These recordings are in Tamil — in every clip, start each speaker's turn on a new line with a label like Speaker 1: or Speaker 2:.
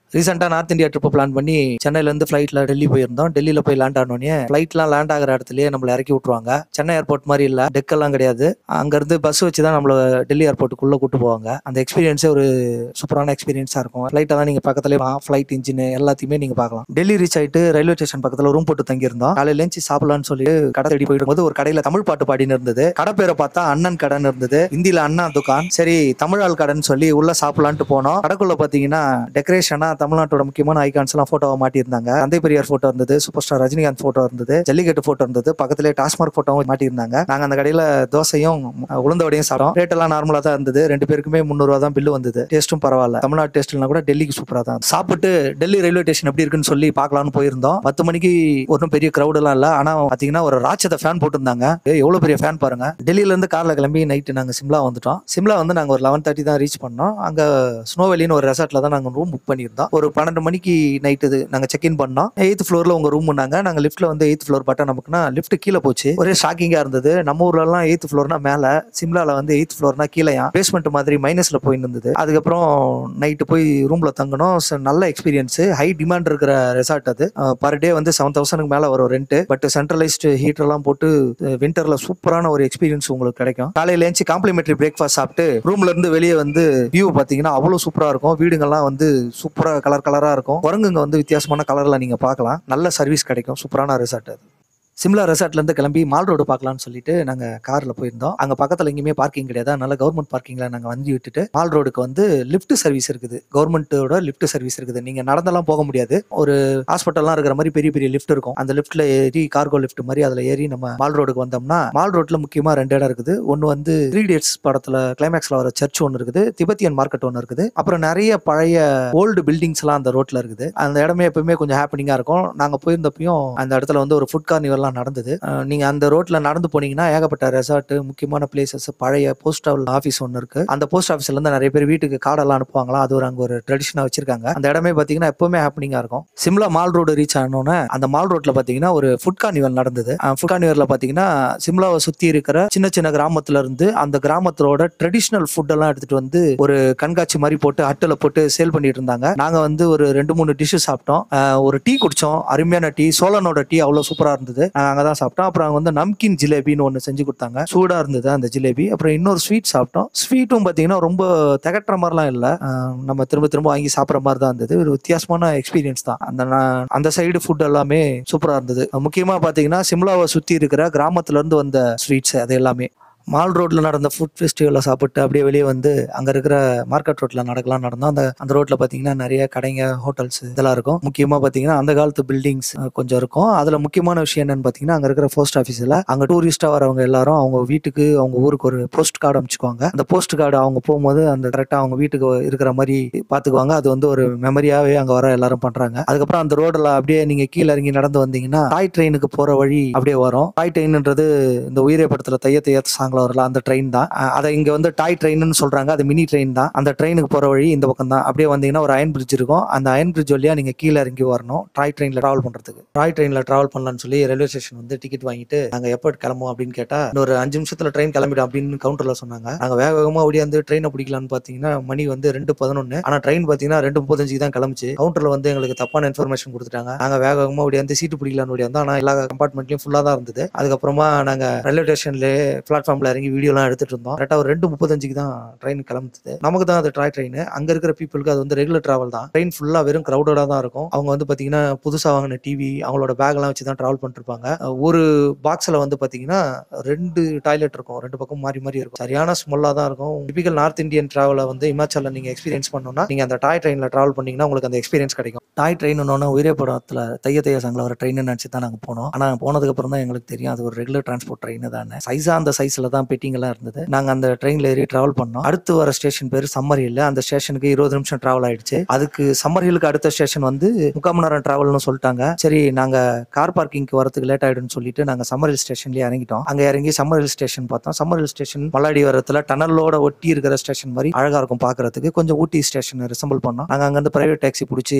Speaker 1: ரீசெண்டாக நார்த் இந்தியா ட்ரிப் பிளான் பண்ணி சென்னையிலேருந்து ஃப்ளைட்டில் டெல்லி போயிருந்தோம் டெல்லியில் போய் லேண்ட் ஆனோடனே ஃப்ளைட்லாம் லேண்ட் ஆகிற இடத்துலயே நம்மளை இறக்கி விட்ருவாங்க சென்னை ஏர்போர்ட் மாதிரி இல்லை டெக்கெல்லாம் கிடையாது அங்கேருந்து பஸ் வச்சு தான் நம்மளை டெல்லி ஏர்போர்ட்டுக்குள்ளே கூட்டு போவாங்க அந்த எக்ஸ்பீரியன்ஸே ஒரு சூப்பரான எக்ஸ்பீரியன்ஸாக இருக்கும் ஃப்ளைட்டை தான் நீங்கள் பக்கத்துலேயே ஃப்ளைட் இன்ஜின் எல்லாத்தையுமே நீங்கள் பார்க்கலாம் டெல்லி ரீச் ஆயிட்டு ரயில்வே ஸ்டேஷன் பக்கத்தில் ரூம் போட்டு தங்கியிருந்தோம் காலையில எழுந்துச்சு சாப்பிடலாம்னு சொல்லி கடை தேடி போயிட்டு போது ஒரு கடையில் தமிழ் பாட்டு பாடின்னு இருந்தது கடை பேரை பார்த்தா அண்ணன் கடைன்னு இருந்தது ஹிந்தியில் அண்ணா துக்கான் சரி தமிழ் ஆள் கடைன்னு சொல்லி உள்ள சாப்பிடலான்ட்டு போனோம் கடைக்குள்ள பார்த்தீங்கன்னா டெக்கரேஷனா தமிழ்நாட்டோட முக்கியமான ஐகான்ஸ் எல்லாம் போட்டோவை மாட்டியிருந்தாங்க தந்தை பெரியார் போட்டோ இருந்தது சூப்பர் ஸ்டார் ரஜினிகாந்த் போட்டோ இருந்தது ஜல்லிக்கட்டு போட்டோ இருந்தது பக்கத்திலே டாஸ்மார்க் போட்டோவும் மாட்டியிருந்தாங்க நாங்க அந்த கடையில தோசையும் அஹ், உளுந்த வடையும் சாப்பிட்டோம் ரேட் எல்லாம் நார்மலா தான் இருந்தது ரெண்டு பேருக்குமே முந்நூறுவா தான் பில்லு வந்தது டேஸ்ட்டும் பரவாயில்ல தமிழ்நாடு டேஸ்ட்லாம் கூட டெல்லிக்கு சூப்பரா தான் சாப்பிட்டு டெல்லி ரயில்வே ஸ்டேஷன் எப்படி இருக்குன்னு சொல்லி பார்க்கலாம்னு போயிருந்தோம் பத்து மணிக்கு ஒன்றும் பெரிய crowd எல்லாம் இல்ல ஆனா பாத்தீங்கன்னா ஒரு ராட்சத ஃபேன் போட்டிருந்தாங்க ஏய், எவ்வளவு பெரிய ஃபேன் பாருங்க டெல்லியில இருந்து கார்ல கிளம்பி நைட்டு நாங்க சிம்லா வந்துட்டோம் சிம்லா வந்து நாங்க ஒரு லெவன் தேர்ட்டி தான் ரீச் பண்ணோம் அங்க ஸ்னோவெலின்னு ஒரு ரெசார்ட்ல தான் நாங்க ரூம் புக் பண்ணியிருந்தோம் ஒரு பன்னெண்டு மணிக்கு நைட்டு நாங்க செக் இன் பண்ணோம் எயித் ஃப்ளோர்ல உங்க ரூம் நாங்க நாங்க லிஃப்ட்ல வந்து எயித் ஃப்ளோர் பட்டன் நமக்குனா லிஃப்ட் கீழே போச்சு ஒரே ஷாக்கிங்கா இருந்தது நம்ம ஊர்ல எல்லாம் எயித் ஃப்ளோர்னா மேல சிம்லால வந்து எயித் ஃப்ளோர்னா கீழேயா பேஸ்மெண்ட் மாதிரி மைனஸ்ல போய் இருந்தது அதுக்கப்புறம் நைட்டு போய் ரூம்ல தங்கணும் So, நல்ல எக்ஸ்பீரியன்ஸ் ஹை டிமாண்ட் இருக்கிற ரெசார்ட் அது பர் டே வந்து செவன் தௌசண்ட்க்கு மேல வரும் ரெண்ட் பட் சென்ட்ரலைஸ்டு ஹீட்டர் எல்லாம் போட்டு விண்டர்ல சூப்பரான ஒரு எக்ஸ்பீரியன்ஸ் உங்களுக்கு கிடைக்கும் காலையில எழுந்துச்சு காம்ப்ளிமெண்டரி பிரேக்ஃபாஸ்ட் சாப்பிட்டு ரூம்ல இருந்து வெளியே வந்து வியூ பாத்தீங்கன்னா அவ்வளவு சூப்பரா இருக்கும் வீடுங்கள்லாம் வந்து சூப்பரா கலர் கலரா இருக்கும் குரங்குங்க வந்து வித்தியாசமான கலர்ல நீங்க பார்க்கலாம் நல்ல சர்வீஸ் கிடைக்கும் சூப்பரான ரெசார்ட் அது சிம்லா ரெசார்ட்ல இருந்து கிளம்பி மால் ரோடு பார்க்கலாம்னு சொல்லிட்டு நாங்க கார்ல போயிருந்தோம் அங்க பக்கத்துல எங்கேயுமே பார்க்கிங் கிடையாது அதனால கவர்மெண்ட் பார்க்கிங்ல நாங்க வண்டி விட்டுட்டு மால் ரோடுக்கு வந்து லிஃப்ட் சர்வீஸ் இருக்குது கவர்மெண்ட்டோட லிஃப்ட் சர்வீஸ் இருக்குது நீங்க நடந்தெல்லாம் போக முடியாது ஒரு ஹாஸ்பிட்டல்லாம் இருக்கிற மாதிரி பெரிய பெரிய லிஃப்ட் இருக்கும் அந்த லிஃப்ட்ல ஏறி கார்கோ லிஃப்ட் மாதிரி அதுல ஏறி நம்ம மால் ரோடுக்கு வந்தோம்னா மால் ரோட்ல முக்கியமா ரெண்டு இடம் இருக்குது ஒன்னு வந்து த்ரீ டேட்ஸ் படத்துல கிளைமேக்ஸ்ல வர சர்ச் ஒன்று இருக்குது திபெத்தியன் மார்க்கெட் ஒன்று இருக்குது அப்புறம் நிறைய பழைய ஓல்டு பில்டிங்ஸ் எல்லாம் அந்த ரோட்ல இருக்குது அந்த இடமே எப்பவுமே கொஞ்சம் ஹாப்பனிங்கா இருக்கும் நாங்க போயிருந்தப்பையும் அந்த இடத்துல வந்து ஒரு ஃபுட் கார்னிவல்லாம் நடந்தது அஹ் நீங்க அந்த ரோட்ல நடந்து போனீங்கன்னா ஏகப்பட்ட ரெசார்ட் முக்கியமான பிளேசஸ் பழைய போஸ்ட் ஆஃபீஸ் ஒன்று இருக்கு அந்த போஸ்ட் ஆஃபீஸ்ல இருந்து நிறைய பேர் வீட்டுக்கு கார்டெல்லாம் அனுப்புவாங்களா அது ஒரு அங்க ஒரு ட்ரெடிஷனா வச்சிருக்காங்க அந்த இடமே பாத்தீங்கன்னா எப்பவுமே ஹாப்பனிங்கா இருக்கும் சிம்லா மால் ரோடு ரீச் ஆனோன்னே அந்த மால் ரோட்ல பாத்தீங்கன்னா ஒரு ஃபுட் கார்னிவல் நடந்தது ஃபுட் கார்னிவல்ல பாத்தீங்கன்னா சிம்லாவை சுத்தி இருக்கிற சின்ன சின்ன கிராமத்துல இருந்து அந்த கிராமத்தோட ட்ரெடிஷ்னல் ஃபுட் எல்லாம் எடுத்துட்டு வந்து ஒரு கண்காட்சி மாதிரி போட்டு அட்டில் போட்டு சேல் பண்ணிட்டு இருந்தாங்க நாங்க வந்து ஒரு ரெண்டு மூணு டிஷ் சாப்பிட்டோம் அஹ் ஒரு டீ குடிச்சோம் அருமையான டீ சோழனோட டீ அவ்வளவு சூப்பரா இருந்தது நாங்க அங்கதான் சாப்பிட்டோம் அப்புறம் அங்க வந்து நம்கின் ஜிலேபின்னு ஒன்னு செஞ்சு கொடுத்தாங்க சூடா இருந்தது அந்த ஜிலேபி அப்புறம் இன்னொரு ஸ்வீட் சாப்பிட்டோம் ஸ்வீட்டும் பாத்தீங்கன்னா ரொம்ப திகட்டுற மாதிரிலாம் இல்ல அஹ் நம்ம திரும்ப திரும்ப வாங்கி சாப்பிட்ற மாதிரி தான் இருந்தது ஒரு வித்தியாசமான எக்ஸ்பீரியன்ஸ் தான் அந்த நா- அந்த சைடு ஃபுட் எல்லாமே சூப்பரா இருந்தது முக்கியமா பாத்தீங்கன்னா சிம்லாவை சுத்தி இருக்கிற கிராமத்துல இருந்து வந்த ஸ்வீட்ஸ் அது எல்லாமே மால் ரோட்ல நடந்த ஃபுட் ஃபெஸ்டிவலில் சாப்பிட்டு அப்படியே வெளியே வந்து அங்க இருக்கிற மார்க்கெட் ரோட்ல நடக்கலாம் நடந்தோம் அந்த அந்த ரோட்ல பாத்தீங்கன்னா நிறைய கடைங்க ஹோட்டல்ஸ் இதெல்லாம் இருக்கும் முக்கியமா பாத்தீங்கன்னா அந்த காலத்து பில்டிங்ஸ் கொஞ்சம் இருக்கும் அதுல முக்கியமான விஷயம் என்னன்னு பாத்தீங்கன்னா அங்க இருக்கிற போஸ்ட் ஆஃபீஸ்ல அங்க டூரிஸ்டா வரவங்க எல்லாரும் அவங்க வீட்டுக்கு அவங்க ஊருக்கு ஒரு போஸ்ட் கார்டு அனுப்பிச்சுக்குவாங்க அந்த போஸ்ட் கார்டு அவங்க போகும்போது அந்த கரெக்டா அவங்க வீட்டுக்கு இருக்கிற மாதிரி பாத்துக்குவாங்க அது வந்து ஒரு மெமரியாவே அங்க வர எல்லாரும் பண்றாங்க அதுக்கப்புறம் அந்த ரோடுல அப்படியே நீங்க கீழே இறங்கி நடந்து வந்தீங்கன்னா டாய் ட்ரெயினுக்கு போற வழி அப்படியே வரும் டாய் ட்ரெயின்ன்றது இந்த உயிரை படத்துல தைய தைய சாங்ல வரல அந்த ட்ரெயின் தான் அஹ் அதை இங்க வந்து டாய் ட்ரெயின்னு சொல்றாங்க அது மினி ட்ரெயின் தான் அந்த ட்ரெயினுக்கு போற வழி இந்த பக்கம் தான் அப்படியே வந்தீங்கன்னா ஒரு அயன் பிரிட்ஜ் இருக்கும் அந்த அயன் பிரிட்ஜ் வழியா நீங்க கீழே இறங்கி வரணும் டாய் ட்ரெயின்ல டிராவல் பண்றதுக்கு டாய் ட்ரெயின்ல டிராவல் பண்ணலாம்னு சொல்லி ரயில்வே ஸ்டேஷன் வந்து டிக்கெட் வாங்கிட்டு நாங்க எப்போ கிளம்புவோம் அப்படின்னு கேட்டா இன்னொரு அஞ்சு நிமிஷத்துல ட்ரெயின் கிளம்பிடும் அப்படின்னு கவுண்டர்ல சொன்னாங்க நாங்க வேக வேகமா ஓடியாந்து ட்ரெயினை பிடிக்கலாம்னு பாத்தீங்கன்னா மணி வந்து ரெண்டு பதினொன்னு ஆனா ட்ரெயின் பாத்தீங்கன்னா ரெண்டு முப்பத்தஞ்சுக்கு தான் கிளம்பிச்சு கவுண்டர்ல வந்து எங்களுக்கு தப்பான இன்ஃபர்மேஷன் கொடுத்துட்டாங்க நாங்க வேக வேகமா ஓடியாந்து சீட்டு பிடிக்கலாம்னு ஓடியாந்தோம் ஆனா எல்லா கம்பார்ட்மெண்ட்லயும் ஃபுல்லா தான் இருந்தது அதுக்கப்புறமா நாங்க ரயில்வே ஸ்டேஷன்ல பிளாட்ஃபார்ம்ல இறங்கி வீடியோலாம் எடுத்துட்டு இருந்தோம் கரெக்டா ஒரு ரெண்டு முப்பத்தஞ்சுக்கு தான் ட்ரெயின் கிளம்புது நமக்கு தான் அது ட்ராய் ட்ரெயின் அங்க இருக்கிற பீப்புளுக்கு அது வந்து ரெகுலர் டிராவல் தான் ட்ரெயின் ஃபுல்லா வெறும் கிரௌடடா தான் இருக்கும் அவங்க வந்து பாத்தீங்கன்னா புதுசா வாங்கின டிவி அவங்களோட பேக் எல்லாம் வச்சு தான் டிராவல் பண்ணிட்டு இருப்பாங்க அஹ் ஒரு பாக்ஸ்ல வந்து பாத்தீங்கன்னா ரெண்டு டாய்லெட் இருக்கும் ரெண்டு பக்கம் மாறி மாறி இருக்கும் சரியான ஸ்மெல்லா தான் இருக்கும் டிபிக்கல் நார்த் இந்தியன் டிராவலை வந்து இமாச்சல்ல நீங்க எக்ஸ்பீரியன்ஸ் பண்ணணும்னா நீங்க அந்த டாய் ட்ரெயின்ல டிராவல் பண்ணீங்கன்னா உங்களுக்கு அந்த எக்ஸ்பீரியன்ஸ் கிடைக்கும் டாய் ட்ரெயின் ஒன்று உயிரே படத்துல தைய தைய சங்கில் வர ட்ரெயின் நினச்சி தான் நாங்கள் போனோம் ஆனால் போனதுக்கு அப்புறம் தான் எங்களுக்கு தெரியும் அது ஒரு ரெகுலர் டிரான்ஸ்போர்ட் ட்ரெயின் தான் சைஸா அந்த சைஸ்ல தான் பெட்டிங் எல்லாம் இருந்தது நாங்கள் அந்த ட்ரெயின்ல ஏறி டிராவல் பண்ணோம் அடுத்து வர ஸ்டேஷன் பேர் சம்மர் ஹில் அந்த ஸ்டேஷனுக்கு இருபது நிமிஷம் டிராவல் ஆயிடுச்சு அதுக்கு சம்மர் ஹில்லுக்கு அடுத்த ஸ்டேஷன் வந்து முக்கால் மணி நேரம் டிராவல்னு சொல்லிட்டாங்க சரி நாங்க கார் பார்க்கிங்க்கு வரதுக்கு லேட் ஆயிடும்னு சொல்லிட்டு நாங்க சம்மர் ஹில் ஸ்டேஷன்லயே இறங்கிட்டோம் அங்க இறங்கி சம்மர் ஹில் ஸ்டேஷன் பார்த்தோம் சம்மர் ஹில் ஸ்டேஷன் மல்லாடி வரத்துல டனலோட ஒட்டி இருக்கிற ஸ்டேஷன் மாதிரி அழகா இருக்கும் பாக்குறதுக்கு கொஞ்சம் ஊட்டி ஸ்டேஷன் ரிசம்பிள் பண்ணோம் நாங்க அங்க இருந்து பிரைவேட் டாக்ஸி பிடிச்சி மால் ரோடுக்கு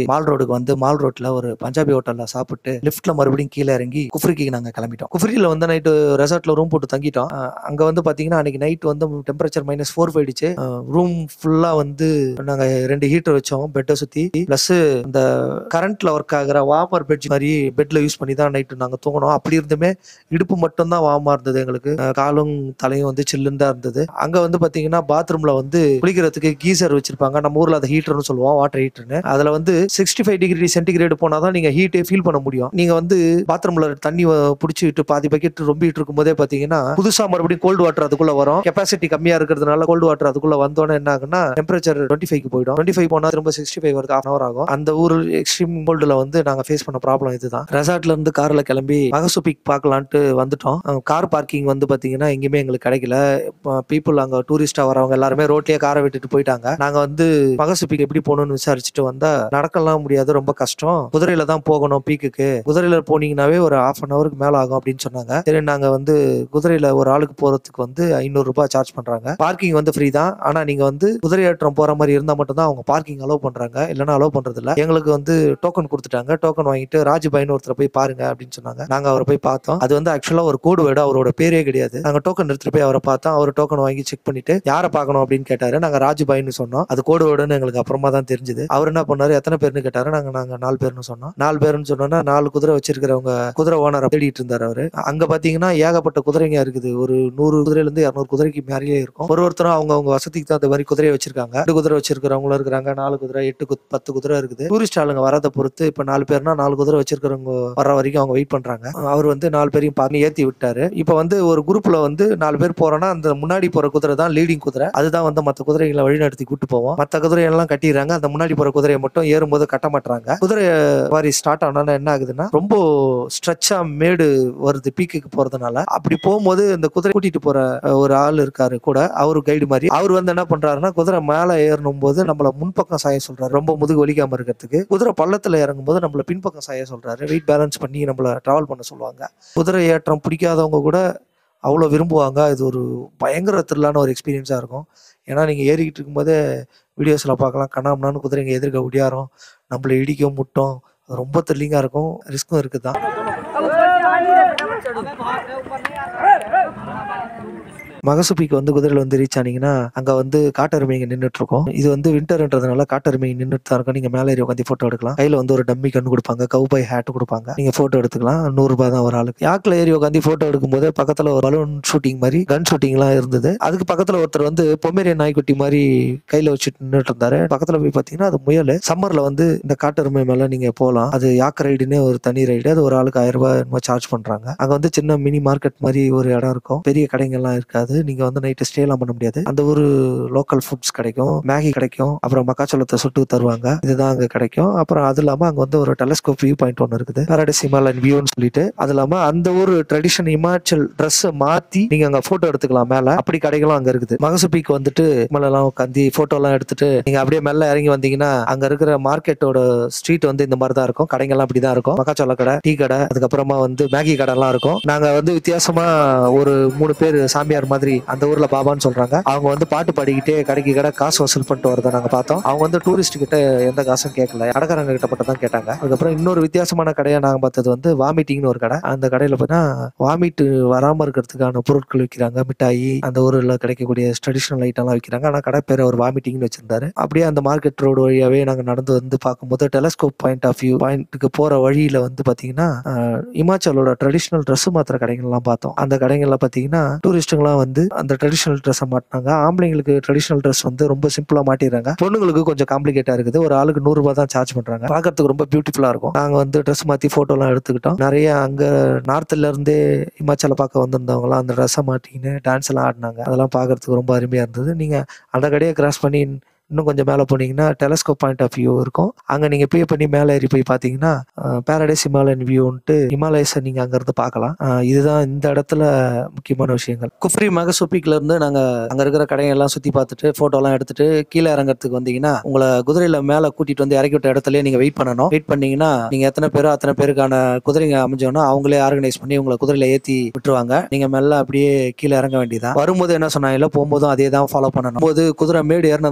Speaker 1: ரோடுக்கு வந்து மால் ரோட்ல ஒரு பஞ்சாபி ஹோட்டல்ல சாப்பிட்டு லிஃப்ட்ல மறுபடியும் கீழே இறங்கி குஃப்ரிக்கு நாங்க கிளம்பிட்டோம் குஃப்ரியில வந்து நைட்டு ரெசார்ட்ல ரூம் போட்டு தங்கிட்டோம் அஹ் அங்க வந்து பாத்தீங்கன்னா அன்னைக்கு நைட் வந்து டெம்பரேச்சர் மைனஸ் ஃபோர் போயிடுச்சு ரூம் ஃபுல்லா வந்து நாங்க ரெண்டு ஹீட்டர் வச்சோம் பெட்டை சுத்தி பிளஸ் இந்த கரண்ட்ல ஒர்க் ஆகுற வார்மர் பெட் மாதிரி பெட்ல யூஸ் பண்ணி தான் நைட்டு நாங்க தூங்கணும் அப்படி இருந்துமே இடுப்பு மட்டும் தான் வார்மா இருந்தது எங்களுக்கு அஹ் காலும் தலையும் வந்து சில்லுன்னு தான் இருந்தது அங்க வந்து பாத்தீங்கன்னா பாத்ரூம்ல வந்து குளிக்கிறதுக்கு கீசர் வச்சிருப்பாங்க நம்ம ஊர்ல அதை ஹீட்டர்னு சொல்லுவோம் வாட்டர் ஹீட்டர்னு அதுல வந்து சிக்ஸ்டி ஃபைவ் டிகிரி சென்டிகிரேட் போனா தான் நீங்க ஹீட்டே ஃபீல் பண்ண முடியும் நீங்க வந்து பாத்ரூம்ல தண்ணி பிடிச்சிட்டு பாதி பக்கெட் ரொம்பிட்டு இருக்கும் போதே பாத்தீங்கன்னா புதுசா மறுபடியும் கோல்டு வாட்டர் அதுக்குள்ள வரும் கெப்பாசிட்டி கம்மியா இருக்கிறதுனால கோல்டு வாட்டர் அதுக்குள்ள வந்தோன்னே என்ன ஆகுன்னா டெம்பரேச்சர் டுவெண்ட்டி ஃபைவ் போயிடும் டுவெண்ட்டி ஃபைவ் போனா திரும்ப சிக்ஸ்டி ஃபைவ் வரது ஹாஃப் அவர் ஆகும் அந்த ஊர் எக்ஸ்ட்ரீம் கோல்டுல வந்து நாங்க ஃபேஸ் பண்ண ப்ராப்ளம் இதுதான் ரெசார்ட்ல இருந்து கார்ல கிளம்பி மகசு பீக் பார்க்கலான்ட்டு வந்துட்டோம் கார் பார்க்கிங் வந்து பாத்தீங்கன்னா எங்கேயுமே எங்களுக்கு கிடைக்கல பீப்புள் அங்க டூரிஸ்டா வரவங்க எல்லாருமே ரோட்லயே காரை விட்டுட்டு போயிட்டாங்க நாங்க வந்து மகசு பீக் எப்படி போகணும்னு விசாரிச்சுட்டு வந்தா நடக்கலாம் முடியாது ரொம்ப கஷ்டம் குதிரையில தான் போகணும் பீக்குக்கு குதிரையில போனீங்கன்னாவே ஒரு ஹாஃப் அன் ஹவருக்கு மேல ஆகும் அப்படின்னு சொன்னாங்க சரி நாங்க வந்து குதிரையில ஒரு ஆளுக்கு போறதுக்கு வந்து ஐநூறு ரூபாய் சார்ஜ் பண்றாங்க பார்க்கிங் வந்து ஃப்ரீ தான் ஆனா நீங்க வந்து குதிரையாற்றம் போற மாதிரி இருந்தா மட்டும் தான் அவங்க பார்க்கிங் அலோவ் பண்றாங்க இல்லைன்னா அலோவ் பண்றது இல்ல எங்களுக்கு வந்து டோக்கன் கொடுத்துட்டாங்க டோக்கன் வாங்கிட்டு ராஜ்பாயின்னு ஒருத்தர் போய் பாருங்க அப்படின்னு சொன்னாங்க நாங்க அவரை போய் பார்த்தோம் அது வந்து ஆக்சுவலா ஒரு கோடு வேர்டு அவரோட பேரே கிடையாது நாங்க டோக்கன் எடுத்துட்டு போய் அவரை பார்த்தோம் அவர் டோக்கன் வாங்கி செக் பண்ணிட்டு யாரை பார்க்கணும் அப்படின்னு கேட்டாரு நாங்க ராஜ்பாயின்னு சொன்னோம் அது கோடு வேர்டுன்னு எங்களுக்கு அப்புறமா தான் தெரிஞ்சது அவர் என்ன பண்ணாரு எத்தனை பேர்னு கேட்டாரு நாங்க நாங்க நாலு பேர்னு சொன்னோம் நாலு பேர்னு சொன்னோம்னா நாலு குதிரை வச்சிருக்கிறவங்க குதிரை ஓனரை தேடிட்டு இருந்தாரு அவரு அங்க பாத்தீங்கன்னா ஏகப்பட்ட குதிரைங்க இருக்குது ஒரு நூறு குதிரையில இருந்து இரநூறு குதிரைக்கு மேலேயே இருக்கும் ஒரு ஒருத்தரும் அவங்க அவங்க வசதிக்கு தகுந்த மாதிரி குதிரையை வச்சிருக்காங்க ரெண்டு குதிரை வச்சிருக்கிறவங்களும் இருக்கிறாங்க நாலு குதிரை எட்டு குத்- பத்து குதிரை இருக்குது டூரிஸ்ட் ஆளுங்க வரதை பொறுத்து இப்ப நாலு பேர்னா நாலு குதிரை வச்சிருக்கிறவங்க வர வரைக்கும் அவங்க வெயிட் பண்றாங்க அவர் வந்து நாலு பேரையும் பார்த்து ஏத்தி விட்டாரு இப்ப வந்து ஒரு குரூப்ல வந்து நாலு பேர் போறோம்னா அந்த முன்னாடி போற குதிரை தான் லீடிங் குதிரை அதுதான் வந்து மத்த குதிரைகளை வழிநடத்தி கூட்டு போவோம் மத்த குதிரையெல்லாம் கட்டிடுறாங்க அந்த முன்னாடி போற குதிரையை மட்டும் ஏறும்போது கட்ட மாட்டாங்க குதிரை வாரி ஸ்டார்ட் ஆனாலும் என்ன ஆகுதுன்னா ரொம்ப ஸ்ட்ரெச்சா மேடு வருது பீக்குக்கு போறதுனால அப்படி போகும்போது இந்த குதிரை கூட்டிட்டு போற அஹ், ஒரு ஆள் இருக்காரு கூட அவரு கைடு மாதிரி அவர் வந்து என்ன பண்றாருன்னா குதிரை மேல ஏறணும் போது நம்மள முன்பக்கம் சாய சொல்றாரு ரொம்ப முதுகு வலிக்காம இருக்கிறதுக்கு குதிரை பள்ளத்துல இறங்கும் போது நம்மள பின்பக்கம் சாய சொல்றாரு வெயிட் பேலன்ஸ் பண்ணி நம்மள டிராவல் பண்ண சொல்லுவாங்க குதிரை ஏற்றம் பிடிக்காதவங்க கூட அவ்வளோ விரும்புவாங்க இது ஒரு பயங்கர த்ரில்லான ஒரு எக்ஸ்பீரியன்ஸாக இருக்கும் ஏன்னா நீங்கள் ஏறிக்கிட்டு இருக்கும்போதே வீடியோஸில் பார்க்கலாம் கண்ணாமண்ணான்னு குதிரைங்க எதிர்க்க ஒடியாரும் நம்மளை இடிக்கும் முட்டும் அது ரொம்ப த்ரில்லிங்காக இருக்கும் ரிஸ்க்கும் இருக்குது தான் மகசுபிக்கு வந்து குதிரையில் வந்து ரீச் ஆனீங்கன்னா அங்கே வந்து காட்டெருமைங்க நின்றுட்டு இருக்கும் இது வந்து வின்டர்ன்றதுனால காட்டெருமை நின்றுட்டு தான் இருக்கும் நீங்கள் மேலே ஏறி உட்காந்து ஃபோட்டோ எடுக்கலாம் கையில் வந்து ஒரு டம்மி கண்ணு கொடுப்பாங்க கவுபாய் ஹேட் கொடுப்பாங்க நீங்கள் ஃபோட்டோ எடுத்துக்கலாம் நூறுரூபா தான் ஒரு ஆளுக்கு யாக்கில் ஏறி உட்காந்து ஃபோட்டோ எடுக்கும்போது பக்கத்தில் ஒரு பலூன் ஷூட்டிங் மாதிரி கன் ஷூட்டிங்லாம் இருந்தது அதுக்கு பக்கத்தில் ஒருத்தர் வந்து பொம்மேரியன் நாய்க்குட்டி மாதிரி கையில் வச்சுட்டு நின்றுட்டு இருந்தாரு பக்கத்தில் போய் பார்த்தீங்கன்னா அது முயல் சம்மரில் வந்து இந்த காட்டெருமை மேலே நீங்கள் போகலாம் அது யாக் ரைடுன்னே ஒரு தனி ரைடு அது ஒரு ஆளுக்கு ஆயிரம் ரூபாய் என்னமோ சார்ஜ் பண்ணுறாங்க அங்கே வந்து சின்ன மினி மார்க்கெட் மாதிரி ஒரு இடம் இருக்கும் பெரிய கடைங்கள்லாம் இருக்காது நீங்க வந்து நைட்டு ஸ்டேலாம் பண்ண முடியாது அந்த ஒரு லோக்கல் ஃபுட்ஸ் கிடைக்கும் மேகி கிடைக்கும் அப்புறம் மக்காச்சோளத்தை சுட்டு தருவாங்க இதுதான் அங்க கிடைக்கும் அப்புறம் அது இல்லாம அங்க வந்து ஒரு டெலஸ்கோப் வியூ பாயிண்ட் ஒன்று இருக்குது பாரடைஸ் ஹிமாலயன் வியூன்னு சொல்லிட்டு அது இல்லாம அந்த ஒரு ட்ரெடிஷன் இமாச்சல் ட்ரெஸ் மாத்தி நீங்க அங்க போட்டோ எடுத்துக்கலாம் மேல அப்படி கடைகளும் அங்க இருக்குது மகசுபிக்கு வந்துட்டு மேலாம் உட்காந்து போட்டோ எல்லாம் எடுத்துட்டு நீங்க அப்படியே மெல்ல இறங்கி வந்தீங்கன்னா அங்க இருக்கிற மார்க்கெட்டோட ஸ்ட்ரீட் வந்து இந்த மாதிரி தான் இருக்கும் கடைங்கெல்லாம் அப்படி தான் இருக்கும் மக்காச்சோள கடை டீ கடை அதுக்கப்புறமா வந்து மேகி கடை எல்லாம் இருக்கும் நாங்க வந்து வித்தியாசமா ஒரு மூணு பேர் சாமியார் மாதிரி அந்த ஊர்ல பாபான்னு சொல்றாங்க அவங்க வந்து பாட்டு பாடிக்கிட்டே கடைக்கு கடை காசு வசூல் பண்ணிட்டு வரதை நாங்க பார்த்தோம் அவங்க வந்து டூரிஸ்ட் கிட்ட எந்த காசும் கேட்கல கடைக்காரங்க கிட்ட மட்டும் தான் கேட்டாங்க அதுக்கப்புறம் இன்னொரு வித்தியாசமான கடையை நாங்க பார்த்தது வந்து வாமிட்டிங்னு ஒரு கடை அந்த கடையில பார்த்தீங்கன்னா வாமிட் வராம இருக்கிறதுக்கான பொருட்கள் விற்கிறாங்க மிட்டாயி அந்த ஊர்ல கிடைக்கக்கூடிய ட்ரெடிஷனல் ஐட்டம்லாம் விற்கிறாங்க ஆனா கடை பேர் அவர் வாமிட்டிங்னு வச்சிருந்தாரு அப்படியே அந்த மார்க்கெட் ரோடு வழியாவே நாங்க நடந்து வந்து பார்க்கும்போது டெலஸ்கோப் பாயிண்ட் ஆஃப் வியூ பாயிண்ட்டுக்கு போற வழியில வந்து பாத்தீங்கன்னா அஹ், இமாச்சலோட ட்ரெடிஷனல் ட்ரெஸ் மாத்திர கடைகள்லாம் பார்த்தோம் அந்த கடைகள்ல பாத்தீங்கன்னா டூரிஸ்ட்டுங்களாம் வந்து அந்த ட்ரெடிஷனல் ட்ரெஸ்ஸை மாட்டினாங்க ஆம்பளைங்களுக்கு ட்ரெடிஷனல் ட்ரெஸ் வந்து ரொம்ப சிம்பிளா மாட்டிடுறாங்க பொண்ணுங்களுக்கு கொஞ்சம் காம்ப்ளிகேட்டா இருக்குது ஒரு ஆளுக்கு நூறு ரூபாய் தான் சார்ஜ் பண்றாங்க பார்க்கறதுக்கு ரொம்ப பியூட்டிஃபுல்லா இருக்கும் நாங்க வந்து ட்ரெஸ் மாத்தி போட்டோ எல்லாம் எடுத்துக்கிட்டோம் நிறைய அங்க நார்த்ல இருந்தே இமாச்சல பார்க்க வந்திருந்தவங்களாம் அந்த ட்ரெஸ்ஸை மாட்டிக்கின்னு டான்ஸ் எல்லாம் ஆடினாங்க அதெல்லாம் பார்க்கறதுக்கு ரொம்ப அருமையா இருந்தது நீங்க அந்த கடையை கிராஸ் பண்ணி இன்னும் கொஞ்சம் மேலே போனீங்கன்னா டெலஸ்கோப் பாயிண்ட் ஆஃப் வியூ இருக்கும் அங்கே நீங்கள் பே பண்ணி மேலே ஏறி போய் பார்த்தீங்கன்னா பேரடைஸ் ஹிமாலயன் வியூன்ட்டு ஹிமாலயஸை நீங்கள் அங்கேருந்து பார்க்கலாம் அஹ் இதுதான் இந்த இடத்துல முக்கியமான விஷயங்கள் குஃப்ரி மகசூப்பிக்ல இருந்து நாங்கள் அங்கே இருக்கிற கடையெல்லாம் சுற்றி பார்த்துட்டு ஃபோட்டோலாம் எடுத்துட்டு கீழே இறங்குறதுக்கு வந்தீங்கன்னா உங்களை குதிரையில் மேலே கூட்டிகிட்டு வந்து இறக்கி விட்ட இடத்துலயே நீங்கள் வெயிட் பண்ணணும் வெயிட் பண்ணீங்கன்னா நீங்கள் எத்தனை பேரோ அத்தனை பேருக்கான குதிரைங்க அமைஞ்சோன்னா அவங்களே ஆர்கனைஸ் பண்ணி உங்களை குதிரையில் ஏற்றி விட்டுருவாங்க நீங்கள் மெல்ல அப்படியே கீழே இறங்க வேண்டியதான் வரும்போது என்ன சொன்னாங்க போகும்போதும் அதே தான் ஃபாலோ பண்ணணும் போது குதிரை மேடு ஏறினதுனால நம்ம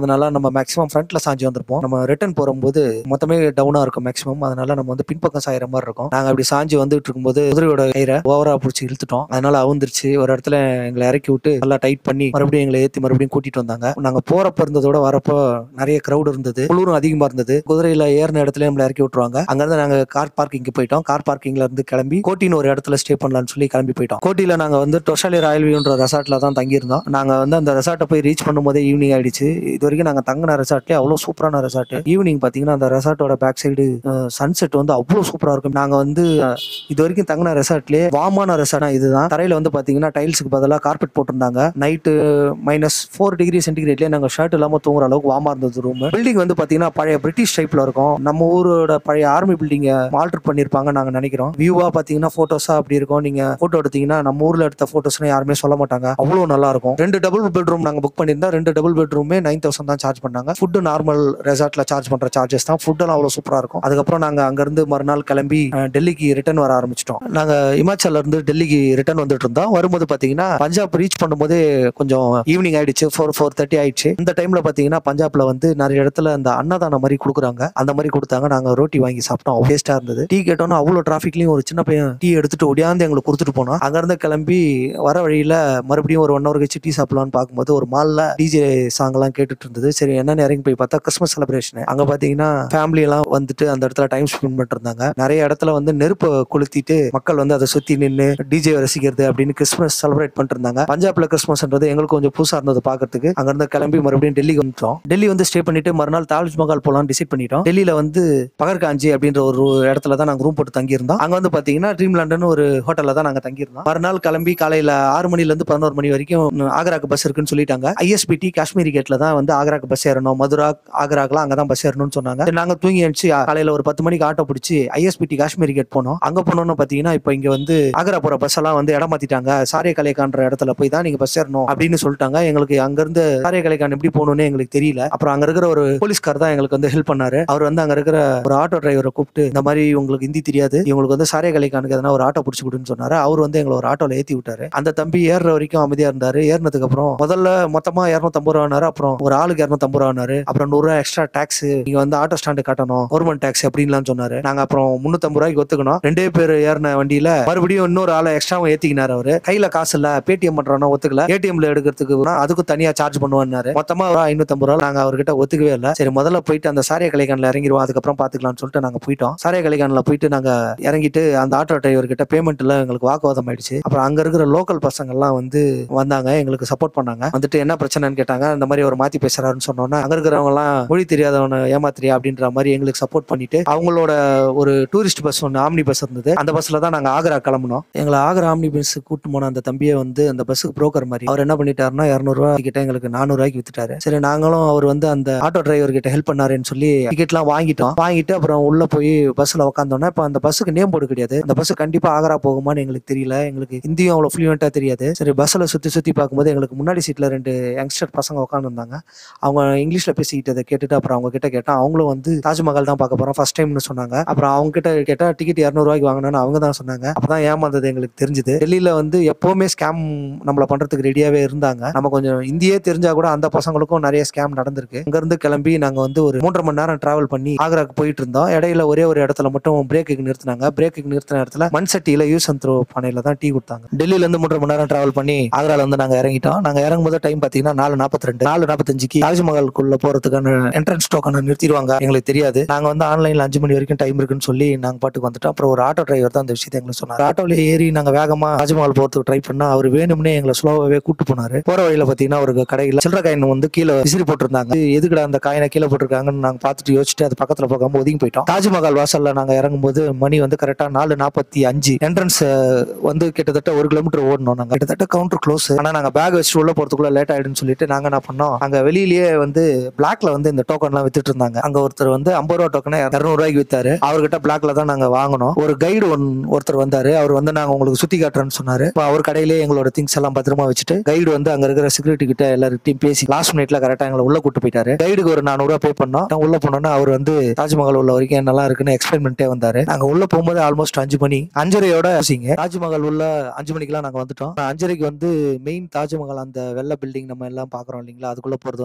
Speaker 1: நம்ம மேக்ஸிமம் ஃப்ரண்ட்ல சாஞ்சி வந்திருப்போம் நம்ம ரிட்டர்ன் போகும்போது மொத்தமே டவுனா இருக்கும் மேக்ஸிமம் அதனால நம்ம வந்து பின்பக்கம் சாயிற மாதிரி இருக்கும் நாங்க அப்படி சாஞ்சி வந்துட்டு இருக்கும்போது குதிரையோட கயிறை ஓவரா பிடிச்சி இழுத்துட்டோம் அதனால அவுந்துருச்சு ஒரு இடத்துல எங்களை இறக்கி விட்டு நல்லா டைட் பண்ணி மறுபடியும் எங்களை ஏத்தி மறுபடியும் கூட்டிட்டு வந்தாங்க நாங்க போறப்ப இருந்ததோட வரப்போ நிறைய கிரௌட் இருந்தது குளிரும் அதிகமா இருந்தது குதிரையில ஏறின இடத்துல நம்மளை இறக்கி விட்டுருவாங்க அங்க இருந்து நாங்க கார் பார்க்கிங்க்கு போயிட்டோம் கார் பார்க்கிங்ல இருந்து கிளம்பி கோட்டின்னு ஒரு இடத்துல ஸ்டே பண்ணலாம்னு சொல்லி கிளம்பி போயிட்டோம் கோட்டியில நாங்க வந்து டொஷாலி ராயல் வியூன்ற ரெசார்ட்ல தான் தங்கியிருந்தோம் நாங்க வந்து அந்த ரெசார்ட்டை போய் ரீச் பண்ணும்போதே ஈவினிங் ஆயிடுச்சு இது வரைக்கும் நாங்க தங்கின ரெசார்ட்லேயே அவ்வளோ சூப்பரான ரெசார்ட் ஈவினிங் பாத்தீங்கன்னா அந்த ரெசார்ட்டோட பேக் சைடு சன்செட் வந்து அவ்வளோ சூப்பரா இருக்கும் நாங்க வந்து அஹ், இது வரைக்கும் தங்கின ரெசார்ட்லயே வாமான ரெசார்ட் இதுதான் தரையில வந்து பாத்தீங்கன்னா டைல்ஸுக்கு பதிலாக கார்பெட் போட்டிருந்தாங்க நைட்டு மைனஸ் ஃபோர் டிகிரி சென்டிகிரேட்லயே நாங்க ஷர்ட் இல்லாம தூங்குற அளவுக்கு வாமா இருந்தது ரூம் பில்டிங் வந்து பாத்தீங்கன்னா பழைய பிரிட்டிஷ் டைப்ல இருக்கும் நம்ம ஊரோட பழைய ஆர்மி பில்டிங்க ஆல்டர் பண்ணிருப்பாங்க நாங்க நினைக்கிறோம் வியூவா பாத்தீங்கன்னா போட்டோஸா அப்படி இருக்கும் நீங்க போட்டோ எடுத்தீங்கன்னா நம்ம ஊர்ல எடுத்த போட்டோஸ்னு யாருமே சொல்ல மாட்டாங்க அவ்வளவு நல்லா இருக்கும் ரெண்டு டபுள் பெட்ரூம் நாங்க புக் பண்ணியிருந்தோம் ரெண்டு டபுள் பெட்ரூமே நைன் தௌசண்ட் தான் சார்ஜ் பண்ணாங்க ஃபுட்டு நார்மல் ரெசார்ட்ல சார்ஜ் பண்ற சார்ஜஸ் தான் ஃபுட் எல்லாம் அவ்வளவு சூப்பரா இருக்கும் அதுக்கப்புறம் நாங்க அங்க இருந்து மறுநாள் கிளம்பி அஹ், டெல்லிக்கு ரிட்டர்ன் வர ஆரம்பிச்சிட்டோம் நாங்க இமாச்சல்ல இருந்து டெல்லிக்கு ரிட்டர்ன் வந்துட்டு இருந்தோம் வரும்போது பாத்தீங்கன்னா பஞ்சாப் ரீச் பண்ணும்போது கொஞ்சம் ஈவினிங் ஆயிடுச்சு ஃபோர் ஃபோர் தேர்ட்டி ஆயிடுச்சு இந்த டைம்ல பாத்தீங்கன்னா பஞ்சாப்ல வந்து நிறைய இடத்துல அந்த அன்னதானம் மாதிரி கொடுக்குறாங்க அந்த மாதிரி கொடுத்தாங்க நாங்க ரோட்டி வாங்கி சாப்பிட்டோம் டேஸ்டா இருந்தது டீ கேட்டோம்னா அவ்வளவு டிராஃபிக்லயும் ஒரு சின்ன பையன் டீ எடுத்துட்டு ஒடியாந்து எங்களுக்கு கொடுத்துட்டு போனோம் அங்க இருந்து கிளம்பி வர வழியில மறுபடியும் ஒரு ஒன் ஹவர் கழிச்சு டீ சாப்பிடலாம்னு பார்க்கும்போது ஒரு மால்ல டிஜே சாங் எல்லாம் கேட்டுட்டு இருந்தது சரி என்னன்னு இறங்கி போய் பார்த்தா கிறிஸ்மஸ் செலிப்ரேஷன் அங்க பாத்தீங்கன்னா ஃபேமிலி எல்லாம் வந்துட்டு அந்த இடத்துல டைம் ஸ்பெண்ட் பண்ணிட்டு இருந்தாங்க நிறைய இடத்துல வந்து நெருப்பை கொளுத்திட்டு மக்கள் வந்து அதை சுத்தி நின்று டிஜே ரசிக்கிறது அப்படின்னு கிறிஸ்மஸ் செலிப்ரேட் பண்ணிட்டு இருந்தாங்க பஞ்சாப்ல கிறிஸ்மஸ்ன்றது எங்களுக்கு கொஞ்சம் புதுசா இருந்தது பாக்கிறதுக்கு அங்க இருந்து கிளம்பி மறுபடியும் டெல்லிக்கு வந்துட்டோம் டெல்லி வந்து ஸ்டே பண்ணிட்டு மறுநாள் தாஜ்மஹால் போலாம் டிசைட் பண்ணிட்டோம் டெல்லியில வந்து பகர்காஞ்சி அப்படின்ற ஒரு இடத்துல தான் நாங்க ரூம் போட்டு தங்கியிருந்தோம் அங்க வந்து பாத்தீங்கன்னா ட்ரீம் லாண்டன் ஒரு ஹோட்டல்ல தான் நாங்க தங்கியிருந்தோம் மறுநாள் கிளம்பி காலையில ஆறு மணில இருந்து பதினோரு மணி வரைக்கும் ஆக்ராக்கு பஸ் இருக்குன்னு சொல்லிட்டாங்க ஐஎஸ்பிடி காஷ்மீரி கேட்ல தான் வந்து ஆக்ராக்கு பஸ் ஏறணும் மதுரா ஆக்ராக்கெல்லாம் அங்கதான் பஸ் ஏறணும்னு சொன்னாங்க சரி, நாங்க தூங்கி எழுந்துச்சு காலையில ஒரு பத்து மணிக்கு ஆட்டோ பிடிச்சி ஐஎஸ்பிடி காஷ்மீரி கேட் போனோம் அங்க போனோம்னு பாத்தீங்கன்னா இப்போ இங்க வந்து ஆக்ரா போற பஸ் எல்லாம் வந்து இடம் மாத்திட்டாங்க சாரிய கலைக்கான்ற இடத்துல போய் தான் நீங்க பஸ் ஏறணும் அப்படின்னு சொல்லிட்டாங்க எங்களுக்கு அங்க இருந்து சாரிய கலைக்கான் எப்படி போகணும்னு எங்களுக்கு தெரியல அப்புறம் அங்க இருக்கிற ஒரு போலீஸ்கார் தான் எங்களுக்கு வந்து ஹெல்ப் பண்ணாரு அவர் வந்து அங்க இருக்கிற ஒரு ஆட்டோ டிரைவரை கூப்பிட்டு இந்த மாதிரி உங்களுக்கு ஹிந்தி தெரியாது இவங்களுக்கு வந்து சாரிய கலைக்கானுக்கு எதனா ஒரு ஆட்டோ பிடிச்சி கொடுன்னு சொன்னாரு அவர் வந்து எங்களை ஒரு ஆட்டோல ஏத்தி விட்டாரு அந்த தம்பி ஏறுற வரைக்கும் அமைதியா இருந்தாரு ஏறினதுக்கு அப்புறம் முதல்ல மொத்தமா இரநூத்தம்பது ரூபானாரு அப்புறம் ஒரு ஆளுக்கு இரநூத்தம்பது ரூபானாரு அப்புறம் நூறு ரூபா எக்ஸ்ட்ரா டாக்ஸ் நீங்க வந்து ஆட்டோ ஸ்டாண்டு காட்டணும் கவர்மெண்ட் டாக்ஸ் அப்படின்லாம் சொன்னாரு நாங்க அப்புறம் முன்னூத்தம்பது ரூபாய்க்கு ஒத்துக்கணும் ரெண்டே பேர் ஏறின வண்டியில மறுபடியும் இன்னொரு ஆளை எக்ஸ்ட்ராவும் ஏத்திக்கினாரு அவரு கையில காசு இல்ல பேடிஎம் பண்றோம்னா ஒத்துக்கல ஏடிஎம்ல எடுக்கிறதுக்கு அதுக்கும் தனியா சார்ஜ் பண்ணுவாரு மொத்தமா ஒரு ஐநூத்தம்பது ரூபா நாங்க அவர்கிட்ட ஒத்துக்கவே இல்லை சரி முதல்ல போயிட்டு அந்த சாரிய கலைக்கான்ல இறங்கிடுவோம் அதுக்கப்புறம் பாத்துக்கலாம்னு சொல்லிட்டு நாங்க போயிட்டோம் சாரிய கலைக்கான்ல போயிட்டு நாங்க இறங்கிட்டு அந்த ஆட்டோ டிரைவர் கிட்ட பேமெண்ட்ல எங்களுக்கு வாக்குவாதம் ஆயிடுச்சு அப்புறம் அங்க இருக்கிற லோக்கல் பசங்க எல்லாம் வந்து வந்தாங்க எங்களுக்கு சப்போர்ட் பண்ணாங்க வந்துட்டு என்ன பிரச்சனைன்னு கேட்டாங்க இந்த மாதிரி ஒரு மாத்தி பேசுறாருன்னு சொன்னோன்னா அங்க இருக்கிறவங்க எல்லாம் மொழி தெரியாதவன ஏமாத்திரியா அப்படின்ற மாதிரி எங்களுக்கு சப்போர்ட் பண்ணிட்டு அவங்களோட ஒரு டூரிஸ்ட் பஸ் ஒன்று ஆம்னி பஸ் இருந்தது அந்த பஸ்ல தான் நாங்க ஆக்ரா கிளம்பணும் எங்களை ஆக்ரா ஆம்னி பஸ் கூட்டு போன அந்த தம்பியை வந்து அந்த பஸ்ஸுக்கு புரோக்கர் மாதிரி அவர் என்ன பண்ணிட்டாருன்னா இரநூறுவா கிட்ட எங்களுக்கு நானூறுவாய்க்கு வித்துட்டாரு சரி நாங்களும் அவர் வந்து அந்த ஆட்டோ டிரைவர் கிட்ட ஹெல்ப் பண்ணாருன்னு சொல்லி டிக்கெட்லாம் வாங்கிட்டோம் வாங்கிட்டு அப்புறம் உள்ள போய் பஸ்ல உட்காந்தோன்னா இப்போ அந்த பஸ்ஸுக்கு நேம் போர்டு கிடையாது அந்த பஸ் கண்டிப்பா ஆக்ரா போகுமான்னு எங்களுக்கு தெரியல எங்களுக்கு ஹிந்தியும் அவ்வளவு ஃப்ளூயண்டா தெரியாது சரி பஸ்ல சுத்தி சுத்தி பார்க்கும்போது எங்களுக்கு முன்னாடி சீட்ல ரெண்டு யங்ஸ்டர் பசங்க உட்காந்துருந்தாங்க அவங்க இங்கிலீஷ்ல பேசிக்கிட்டதை கேட்டுட்டு அப்புறம் அவங்க கிட்ட கேட்டா அவங்களும் வந்து தாஜ்மஹால் தான் பார்க்க போறோம் ஃபர்ஸ்ட் டைம்னு சொன்னாங்க அப்புறம் அவங்க கிட்ட கேட்டா டிக்கெட் இரநூறுவாய்க்கு வாங்கினேன்னு அவங்க தான் சொன்னாங்க அப்பதான் ஏமாந்தது எங்களுக்கு தெரிஞ்சது டெல்லியில வந்து எப்பவுமே ஸ்கேம் நம்மள பண்றதுக்கு ரெடியாவே இருந்தாங்க நம்ம கொஞ்சம் இந்தியே தெரிஞ்சா கூட அந்த பசங்களுக்கும் நிறைய ஸ்கேம் நடந்திருக்கு அங்க இருந்து கிளம்பி நாங்க வந்து ஒரு மூன்றரை மணி நேரம் டிராவல் பண்ணி ஆக்ராக்கு போயிட்டு இருந்தோம் இடையில ஒரே ஒரு இடத்துல மட்டும் பிரேக்குக்கு நிறுத்தினாங்க பிரேக்குக்கு நிறுத்தின இடத்துல மண் சட்டியில யூஸ் அண்ட் த்ரோ பானையில தான் டீ கொடுத்தாங்க டெல்லியில இருந்து மூன்றரை மணி நேரம் டிராவல் பண்ணி ஆக்ரால வந்து நாங்க இறங்கிட்டோம் நாங்க இறங்கும்போது டைம் பாத்தீங்கன்னா நாலு நாற்பத்தி ரெண்டு நாலு நாற்பத்தஞ்சுக்கு தாஜ்மஹாலுக்குள்ள போறதுக்கான என்ட்ரன்ஸ் டோக்கன் நிறுத்திடுவாங்க எங்களுக்கு தெரியாது நாங்க வந்து ஆன்லைன்ல அஞ்சு மணி வரைக்கும் டைம் இருக்குன்னு சொல்லி நாங்க பாட்டுக்கு வந்துட்டோம் அப்புறம் ஒரு ஆட்டோ டிரைவர் தான் அந்த விஷயத்தை எங்களுக்கு சொன்னார் ஆட்டோல ஏறி நாங்க வேகமா தாஜ்மஹால் போறதுக்கு ட்ரை பண்ணா அவர் வேணும்னே எங்களை ஸ்லோவாவே கூட்டு போனாரு போற வழியில பாத்தீங்கன்னா ஒரு கடையில சில்லற காயின் வந்து கீழே விசிறி போட்டிருந்தாங்க இது எதுக்குடா அந்த காயினை கீழே போட்டிருக்காங்கன்னு நாங்க பார்த்துட்டு யோசிச்சுட்டு அது பக்கத்துல போகாம ஒதுங்கி போயிட்டோம் தாஜ்மஹால் வாசல்ல நாங்க இறங்கும்போது மணி வந்து கரெக்டா நாலு நாற்பத்தி அஞ்சு என்ட்ரன்ஸ் வந்து கிட்டத்தட்ட ஒரு கிலோமீட்டர் ஓடணும் நாங்க கிட்டத்தட்ட கவுண்டர் க்ளோஸ் ஆனா நாங்க பேக் வச்சுட்டு உள்ள போறதுக்குள்ள லேட் ஆயிடுன்னு சொல்லிட்டு நாங்க என்ன பண்ணோம் அங்க வெளியிலேயே வந்து பிளாக்ல வந்து இந்த டோக்கன் எல்லாம் வித்துட்டு இருந்தாங்க அங்க ஒருத்தர் வந்து ஐம்பது ரூபா டோக்கனை இருநூறு ரூபாய்க்கு வித்தாரு அவர்கிட்ட பிளாக்ல தான் நாங்க வாங்கணும் ஒரு கைடு ஒன் ஒருத்தர் வந்தாரு அவர் வந்து நாங்க உங்களுக்கு சுத்தி காட்டுறேன்னு சொன்னாரு அப்ப அவர் கடையிலேயே எங்களோட திங்ஸ் எல்லாம் பத்திரமா வச்சுட்டு கைடு வந்து அங்க இருக்கிற செக்யூரிட்டி கிட்ட எல்லார்கிட்டையும் பேசி லாஸ்ட் மினிட்ல கரெக்டா எங்களை உள்ள கூட்டு போயிட்டாரு கைடுக்கு ஒரு நானூறு ரூபாய் பே பண்ணோம் நான் உள்ள போனோம்னா அவர் வந்து தாஜ்மஹால் உள்ள வரைக்கும் என்னெல்லாம் இருக்குன்னு எக்ஸ்பிளைன் பண்ணிட்டே வந்தாரு நாங்க உள்ள போகும்போது ஆல்மோஸ்ட் அஞ்சு மணி அஞ்சரையோட சிங்க தாஜ்மஹால் உள்ள அஞ்சு மணிக்கெல்லாம் நாங்க வந்துட்டோம் அஞ்சரைக்கு வந்து மெயின் தாஜ்மஹால் அந்த வெள்ளை பில்டிங் நம்ம எல்லாம் பாக்குறோம் இல்லைங்களா அதுக்குள்ள போறது வந்து அஞ்சரை மணி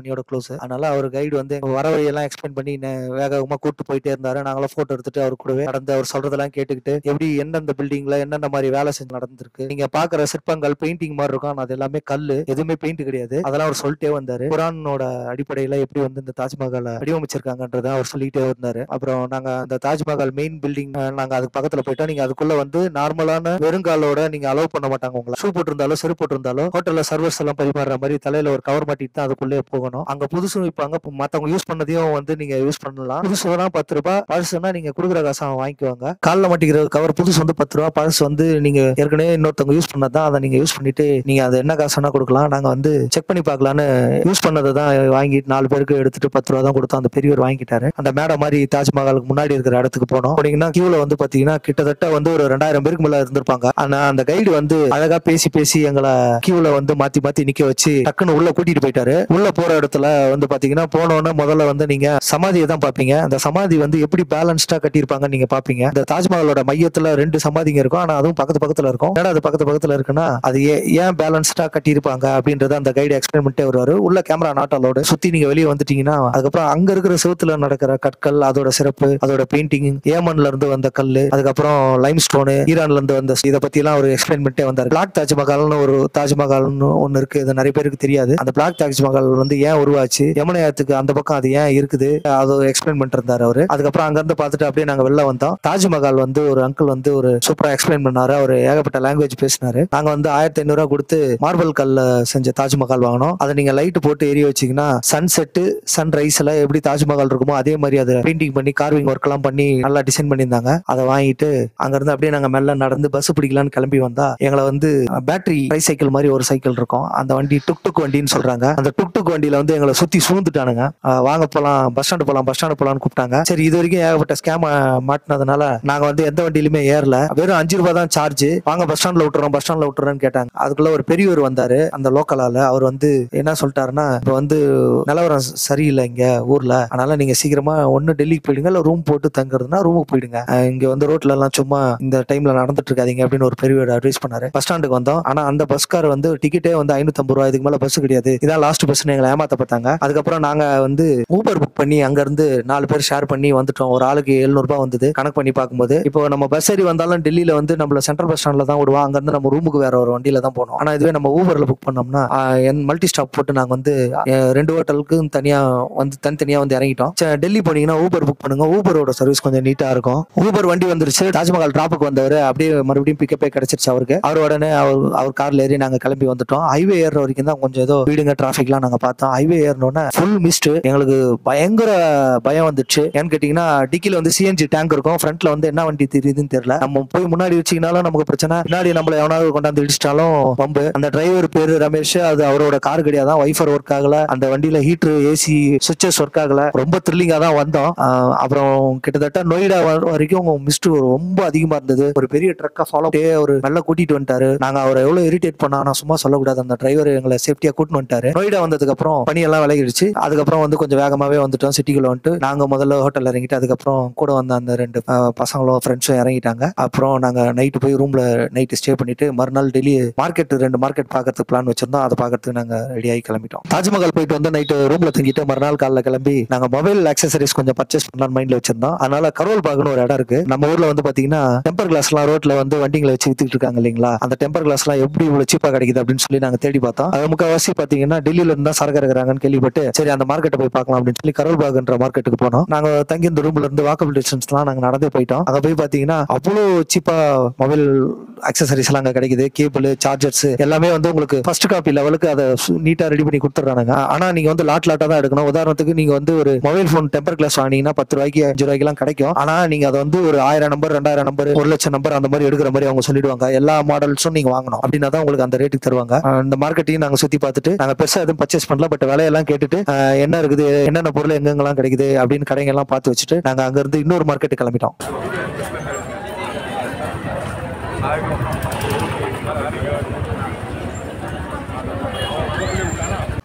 Speaker 1: கம்பெனியோட க்ளோஸ் அதனால அவர் கைடு வந்து எங்க வர வழியெல்லாம் எக்ஸ்பிளைன் பண்ணி நே- வேக வேகமா கூட்டு போயிட்டே இருந்தாரு நாங்களும் போட்டோ எடுத்துட்டு அவர் கூடவே நடந்து அவர் சொல்றதெல்லாம் கேட்டுக்கிட்டு எப்படி எந்தெந்த பில்டிங்ல என்னென்ன மாதிரி வேலை செஞ்சு நடந்திருக்கு நீங்க பாக்குற சிற்பங்கள் பெயிண்டிங் மாதிரி இருக்கும் ஆனா அது எல்லாமே கல்லு எதுவுமே பெயிண்ட் கிடையாது அதெல்லாம் அவர் சொல்லிட்டே வந்தாரு குரானோட அடிப்படையில எப்படி வந்து இந்த தாஜ்மஹாலை வடிவமைச்சிருக்காங்கன்றத அவர் சொல்லிட்டே வந்தாரு அப்புறம் நாங்க அந்த தாஜ்மஹால் மெயின் பில்டிங் நாங்க அதுக்கு பக்கத்துல போயிட்டோம் நீங்க அதுக்குள்ள வந்து நார்மலான வெறுங்காலோட நீங்க அலோவ் பண்ண மாட்டாங்க உங்களை ஷூ போட்டிருந்தாலும் செருப்பு போட்டிருந்தாலும் ஹோட்டல்ல சர்வர்ஸ் எல்லாம் பரிமாறுற மாதிரி தலையில ஒரு கவர் மாட்டிட்டு தான் அதுக்குள்ளே போகணும் அங்க புதுசு விற்பாங்க இப்ப மத்தவங்க யூஸ் பண்ணதையும் வந்து நீங்க யூஸ் பண்ணலாம் புதுசுனா பத்து ரூபாய் பழசுனா நீங்க கொடுக்குற காசு அவன் வாங்கிக்குவாங்க காலில் மாட்டிக்கிற கவர் புதுசு வந்து பத்து ரூபா பழசு வந்து நீங்க ஏற்கனவே இன்னொருத்தவங்க யூஸ் பண்ணதான் அதை நீங்க யூஸ் பண்ணிட்டு நீங்க அது என்ன காசுனா கொடுக்கலாம் நாங்க வந்து செக் பண்ணி பார்க்கலான்னு யூஸ் பண்ணதை தான் வாங்கிட்டு நாலு பேருக்கு எடுத்துட்டு பத்து ரூபா தான் கொடுத்தோம் அந்த பெரியவர் வாங்கிட்டாரு அந்த மேடை மாதிரி தாஜ்மஹாலுக்கு முன்னாடி இருக்கிற இடத்துக்கு போனோம் போனீங்கன்னா கியூல வந்து பாத்தீங்கன்னா கிட்டத்தட்ட வந்து ஒரு ரெண்டாயிரம் பேருக்கு மேல இருந்திருப்பாங்க ஆனா அந்த கைடு வந்து அழகா பேசி பேசி எங்களை கியூல வந்து மாத்தி மாத்தி நிக்க வச்சு டக்குன்னு உள்ள கூட்டிட்டு போயிட்டாரு உள்ள போற இடத்துல வந்து பாத்தீங்கன்னா போனோன்னு முதல்ல வந்து நீங்க சமாதியை தான் பாப்பீங்க அந்த சமாதி வந்து எப்படி பேலன்ஸ்டா கட்டியிருப்பாங்கன்னு நீங்க பாப்பீங்க இந்த தாஜ்மஹாலோட மையத்துல ரெண்டு சமாதிங்க இருக்கும் ஆனா அதுவும் பக்கத்து பக்கத்துல இருக்கும் ஏன்னா அது பக்கத்து பக்கத்துல இருக்குன்னா அது ஏ- ஏன் பேலன்ஸ்டா கட்டியிருப்பாங்க அப்படின்றத அந்த கைடு எக்ஸ்பிளைன் பண்ணிட்டே வருவாரு உள்ள கேமரா நாட் அலோடு சுத்தி நீங்க வெளியே வந்துட்டீங்கன்னா அதுக்கப்புறம் அங்க இருக்கிற செவுத்துல நடக்கிற கற்கள் அதோட சிறப்பு அதோட பெயிண்டிங் ஏமன்ல இருந்து வந்த கல்லு அதுக்கப்புறம் லைம் ஸ்டோனு ஈரான்ல இருந்து வந்த இதை பத்தி எல்லாம் அவர் எக்ஸ்பிளைன் பண்ணிட்டே வந்தார் பிளாக் தாஜ்மஹால்னு ஒரு தாஜ்மஹால்னு ஒன்னு இருக்கு இது நிறைய பேருக்கு தெரியாது அந்த பிளாக் தாஜ்மஹால் வந்து ஏன் உருவாச்சு யமுனையாத்துக்கு அந்த பக்கம் அது ஏன் இருக்குது அதை எக்ஸ்பிளைன் பண்ணிட்டு இருந்தாரு அவரு அதுக்கப்புறம் அங்க இருந்து பார்த்துட்டு அப்படியே நாங்க வெளில வந்தோம் தாஜ்மஹால் வந்து ஒரு அங்கிள் வந்து ஒரு சூப்பரா எக்ஸ்பிளைன் பண்ணாரு அவர் ஏகப்பட்ட லாங்குவேஜ் பேசினாரு நாங்க வந்து ஆயிரத்தி ஐநூறு ரூபா கொடுத்து மார்பல் கல்ல செஞ்ச தாஜ்மஹால் வாங்கினோம் அதை நீங்க லைட் போட்டு எரிய வச்சீங்கன்னா சன் செட்டு சன் ரைஸ்ல எப்படி தாஜ்மஹால் இருக்குமோ அதே மாதிரி அதை பெயிண்டிங் பண்ணி கார்விங் ஒர்க் எல்லாம் பண்ணி நல்லா டிசைன் பண்ணியிருந்தாங்க அதை வாங்கிட்டு அங்க இருந்து அப்படியே நாங்க மெல்ல நடந்து பஸ் பிடிக்கலாம்னு கிளம்பி வந்தா எங்களை வந்து பேட்டரி சைக்கிள் மாதிரி ஒரு சைக்கிள் இருக்கும் அந்த வண்டி டுக் டுக் வண்டின்னு சொல்றாங்க அந்த டுக் டுக் வண்டியில வந்து எங்களை சுத்தி சூழ்ந்துட்டானுங்க ஆஹ் வாங்க போலாம் பஸ் ஸ்டாண்டு போலாம் பஸ் ஸ்டாண்டு போலாம்னு கூப்பிட்டாங்க சரி இது வரைக்கும் ஏகப்பட்ட ஸ்கேம் மாட்டினதுனால நாங்க வந்து எந்த வண்டியிலுமே ஏறல வெறும் அஞ்சு ரூபாய் தான் சார்ஜ் வாங்க பஸ் ஸ்டாண்ட்ல விட்டுறோம் பஸ் ஸ்டாண்ட்ல விட்டுறோம்னு கேட்டாங்க அதுக்குள்ள ஒரு பெரியவர் வந்தாரு அந்த லோக்கலால அவர் வந்து என்ன சொல்லிட்டாருன்னா இப்ப வந்து நிலவரம் சரியில்லை இங்க ஊர்ல அதனால நீங்க சீக்கிரமா ஒண்ணு டெல்லிக்கு போயிடுங்க இல்ல ரூம் போட்டு தங்குறதுன்னா ரூமுக்கு போயிடுங்க அஹ் இங்க வந்து ரோட்ல எல்லாம் சும்மா இந்த டைம்ல நடந்துட்டு இருக்காதீங்க அப்படின்னு ஒரு பெரியவர் அட்வைஸ் பண்ணாரு பஸ் ஸ்டாண்டுக்கு வந்தோம் ஆனா அந்த பஸ்கார் வந்து டிக்கெட்டே வந்து ஐநூத்தம்பது ரூபாய் இதுக்கு மேல பஸ் கிடையாது இதான் லாஸ்ட் பஸ் எங்களை ஏமாத்த பார்த்தாங்க அதுக்கப்புறம் நாங்க வந்து ஊபர் புக் பண்ணி அங்க இருந்து நாலு பேர் ஷேர் பண்ணி வந்துட்டோம் ஒரு ஆளுக்கு 700 ரூபாய் வந்தது கணக்கு பண்ணி பார்க்கும்போது இப்போ நம்ம பஸ் ஏறி வந்தாலும் டெல்லியில வந்து நம்மள சென்ட்ரல் பஸ் ஸ்டாண்ட்ல தான் விடுவோம் அங்க இருந்து நம்ம ரூமுக்கு வேற ஒரு வண்டியில தான் போனோம் ஆனா இதுவே நம்ம ஊபர்ல புக் பண்ணோம்னா ஆஹ், என் மல்டி ஸ்டாப் போட்டு நாங்க வந்து அஹ், ரெண்டு ஹோட்டலுக்கு தனியா வந்து தனித்தனியா வந்து இறங்கிட்டோம் சரி, டெல்லி போனீங்கன்னா ஊபர் புக் பண்ணுங்க ஊபரோட சர்வீஸ் கொஞ்சம் நீட்டா இருக்கும் ஊபர் வண்டி வந்துருச்சு தாஜ்மஹால் டிராப்புக்கு வந்தவர் அப்படியே மறுபடியும் பிக்கப்பே கிடைச்சிருச்சு அவருக்கு அவர் உடனே அவர் அவர் கார்ல ஏறி நாங்க கிளம்பி வந்துட்டோம் ஹைவே ஏறுற வரைக்கும் தான் கொஞ்சம் ஏதோ வீடுங்க டிராஃபிக்லாம் நாங்க பார்த்தோம் ஹைவே ஏறினோன்னே ஃபுல் மிஸ்ட் எங்களுக்கு பயங்கர பயம் வந்துச்சு ஏன்னு கேட்டீங்கன்னா டிக்கில வந்து சிஎன்ஜி டேங்க் இருக்கும் ஃப்ரண்ட்ல வந்து என்ன வண்டி தெரியுதுன்னு தெரியல நம்ம போய் முன்னாடி வச்சீங்கனாலும் நமக்கு பிரச்சனை பின்னாடி நம்மள எவனாவது கொண்டாந்து இடிச்சிட்டாலும் பம்பு அந்த டிரைவர் பேரு ரமேஷ் அது அவரோட கார் கிடையாது வைஃபர் ஒர்க் ஆகல அந்த வண்டியில ஹீட்டர் ஏசி சுவிச்சஸ் ஒர்க் ஆகல ரொம்ப த்ரில்லிங்கா தான் வந்தோம் ஆஹ் அப்புறம் கிட்டத்தட்ட நொய்டா வர- வரைக்கும் மிஸ்ட் ரொம்ப அதிகமா இருந்தது ஒரு பெரிய ட்ரக்கை ஃபாலோ ஒரு மெல்ல கூட்டிட்டு வந்துட்டாரு நாங்க அவரை எவ்வளவு இரிட்டேட் பண்ணா நான் சும்மா சொல்லக்கூடாது அந்த டிரைவர் எங்களை சேஃப்டியா கூட்டிட்டு வந்துட்டாரு நொய்டா வந்ததுக்கு அப்புறம் பனியெல்லாம் விலகிடுச்சு அதுக்கப்புறம் வந்து கொஞ்சம் வேகமாவே வந்துட்டோம் சிட்டிக்குள்ள வந்துட்டு நாங்க முதல்ல ஹோட்டல்ல இறங்கிட்டு அதுக்கப்புறம் கூட வந்த அந்த ரெண்டு ஆஹ், பசங்களும் ஃப்ரெண்ட்ஸும் இறங்கிட்டாங்க அப்புறம் நாங்க நைட்டு போய் ரூம்ல நைட்டு ஸ்டே பண்ணிட்டு மறுநாள் டெல்லி மார்க்கெட் ரெண்டு மார்க்கெட் பார்க்கறதுக்கு பிளான் வச்சிருந்தோம் அதை பார்க்கறதுக்கு நாங்க ரெடி ஆகி கிளம்பிட்டோம் தாஜ்மஹால் போயிட்டு வந்து நைட்டு ரூம்ல தங்கிட்டு மறுநாள் காலைல கிளம்பி நாங்க மொபைல் ஆக்சசரிஸ் கொஞ்சம் பர்ச்சேஸ் பண்ணலாம் மைண்ட்ல வச்சிருந்தோம் அதனால கரோல் பாக்னு ஒரு இடம் இருக்கு நம்ம ஊர்ல வந்து பாத்தீங்கன்னா டெம்பர் கிளாஸ் எல்லாம் ரோட்ல வந்து வண்டிங்களை வச்சு வித்துட்டு இருக்காங்க இல்லைங்களா அந்த டெம்பர் கிளாஸ் எல்லாம் எப்படி இவ்வளவு சீப்பா கிடைக்குது அப்படின்னு சொல்லி நாங்க தேடி பார்த்தோம் அது முக்கால்வாசி பாத்தீங்கன்னா டெல்லியில இருந்து தான் சரக்கு இருக்கிறாங்கன்னு கேள்விப்பட்டு சரி அந்த மார்க்கெட்டை போய் பார்க்கலாம் அப்படின்னு சொல்லி கரோல் பாக்ன்ற மார்க்கெட்டுக்கு போனோம் நாங்க தங்கி இந்த ரூம்ல இருந்து வாக்கபிள் டிஸ்டன்ஸ்லாம் நாங்க நடந்தே போயிட்டோம் அங்க போய் பாத்தீங்கன்னா அவ்வளோ சீப்பா மொபைல் அக்சசரிஸ் எல்லாம் அங்க கிடைக்குது கேபிள் சார்ஜர்ஸ் எல்லாமே வந்து உங்களுக்கு ஃபர்ஸ்ட் காப்பி லெவலுக்கு அதை நீட்டா ரெடி பண்ணி கொடுத்துறானுங்க ஆனா நீங்க வந்து லாட் லாட்டா தான் எடுக்கணும் உதாரணத்துக்கு நீங்க வந்து ஒரு மொபைல் ஃபோன் டெம்பர் கிளாஸ் வாங்கினீங்கன்னா பத்து ரூபாய்க்கு அஞ்சு ரூபாய்க்கு எல்லாம் கிடைக்கும் ஆனா நீங்க அதை வந்து ஒரு ஆயிரம் நம்பர் ரெண்டாயிரம் நம்பர் ஒரு லட்சம் நம்பர் அந்த மாதிரி எடுக்கிற மாதிரி அவங்க சொல்லிடுவாங்க எல்லா மாடல்ஸும் நீங்க வாங்கணும் அப்படின்னா தான் உங்களுக்கு அந்த ரேட்டுக்கு தருவாங்க அஹ் இந்த மார்க்கெட்டையும் நாங்க சுத்தி பார்த்துட்டு நாங்க பெருசா எதுவும் பர்ச்சேஸ் பண்ணல பட் விலையெல்லாம் கேட்டுட்டு அஹ் என்ன இருக்குது என்னென்ன பொருள் எங்கெங்கெல்லாம் கிடைக்குது அப்படின்னு கடைங்க எல்லாம் பார்த்து வச்சுட்டு நாங்க அங்க இருந்து இன்னொரு மார்க்கெட்டு கிளம்பிட்டோம்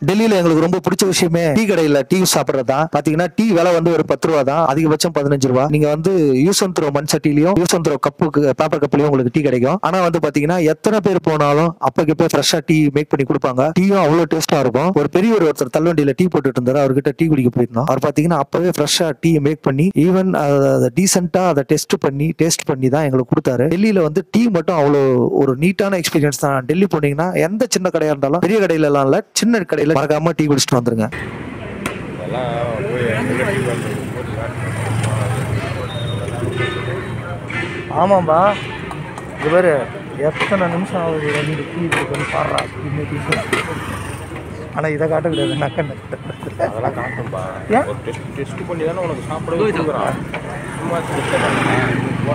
Speaker 1: டெல்லியில எங்களுக்கு ரொம்ப பிடிச்ச விஷயமே டீ கடையில டீ சாப்பிடுறது தான் பாத்தீங்கன்னா டீ விலை வந்து ஒரு பத்து ரூபா தான் அதிகபட்சம் பதினஞ்சு ரூபா நீங்க வந்து யூஸ் அண்ட் த்ரோ மண் சட்டிலையும் யூஸ் அண்ட் த்ரோ கப்புக்கு பேப்பர் கப்லயும் உங்களுக்கு டீ கிடைக்கும் ஆனா வந்து பாத்தீங்கன்னா எத்தனை பேர் போனாலும் அப்பக்கு போய் ஃப்ரெஷ்ஷா டீ மேக் பண்ணி கொடுப்பாங்க டீயும் அவ்வளவு டேஸ்டா இருக்கும் ஒரு பெரியவர் ஒருத்தர் தள்ளுவண்டியில டீ போட்டுட்டு இருந்தாரு அவர்கிட்ட டீ குடிக்க போயிருந்தோம் அவர் பாத்தீங்கன்னா அப்பவே ஃப்ரெஷ்ஷா டீ மேக் பண்ணி ஈவன் அதை டீசெண்டா அதை டெஸ்ட் பண்ணி டேஸ்ட் பண்ணி தான் எங்களுக்கு கொடுத்தாரு டெல்லியில வந்து டீ மட்டும் அவ்வளோ ஒரு நீட்டான எக்ஸ்பீரியன்ஸ் தான் டெல்லி போனீங்கன்னா எந்த சின்ன கடையா இருந்தாலும் பெரிய கடையில எல்லாம் இல்ல சின்ன கடையில மறக்காம டீ குடிச்சிட்டு வந்துருங்க
Speaker 2: இதெல்லாம் போய் எங்க டீ பண்ணுறது
Speaker 1: ஆமாம்பா இது பேரு எத்தனை நிமிஷம் ஆகுது ரெண்டு டீ கொடுக்கணும் பாடுறா ஆனால் இதை காட்டக்கூடாது நக்கண்ணு
Speaker 2: அதெல்லாம் காட்டும்பா
Speaker 1: ஏன்?
Speaker 2: ஒரு டெஸ்ட் டெஸ்ட் பண்ணி தானே உனக்கு சாப்பிடவே கொடுக்குறான் சும்மா டெஸ்ட்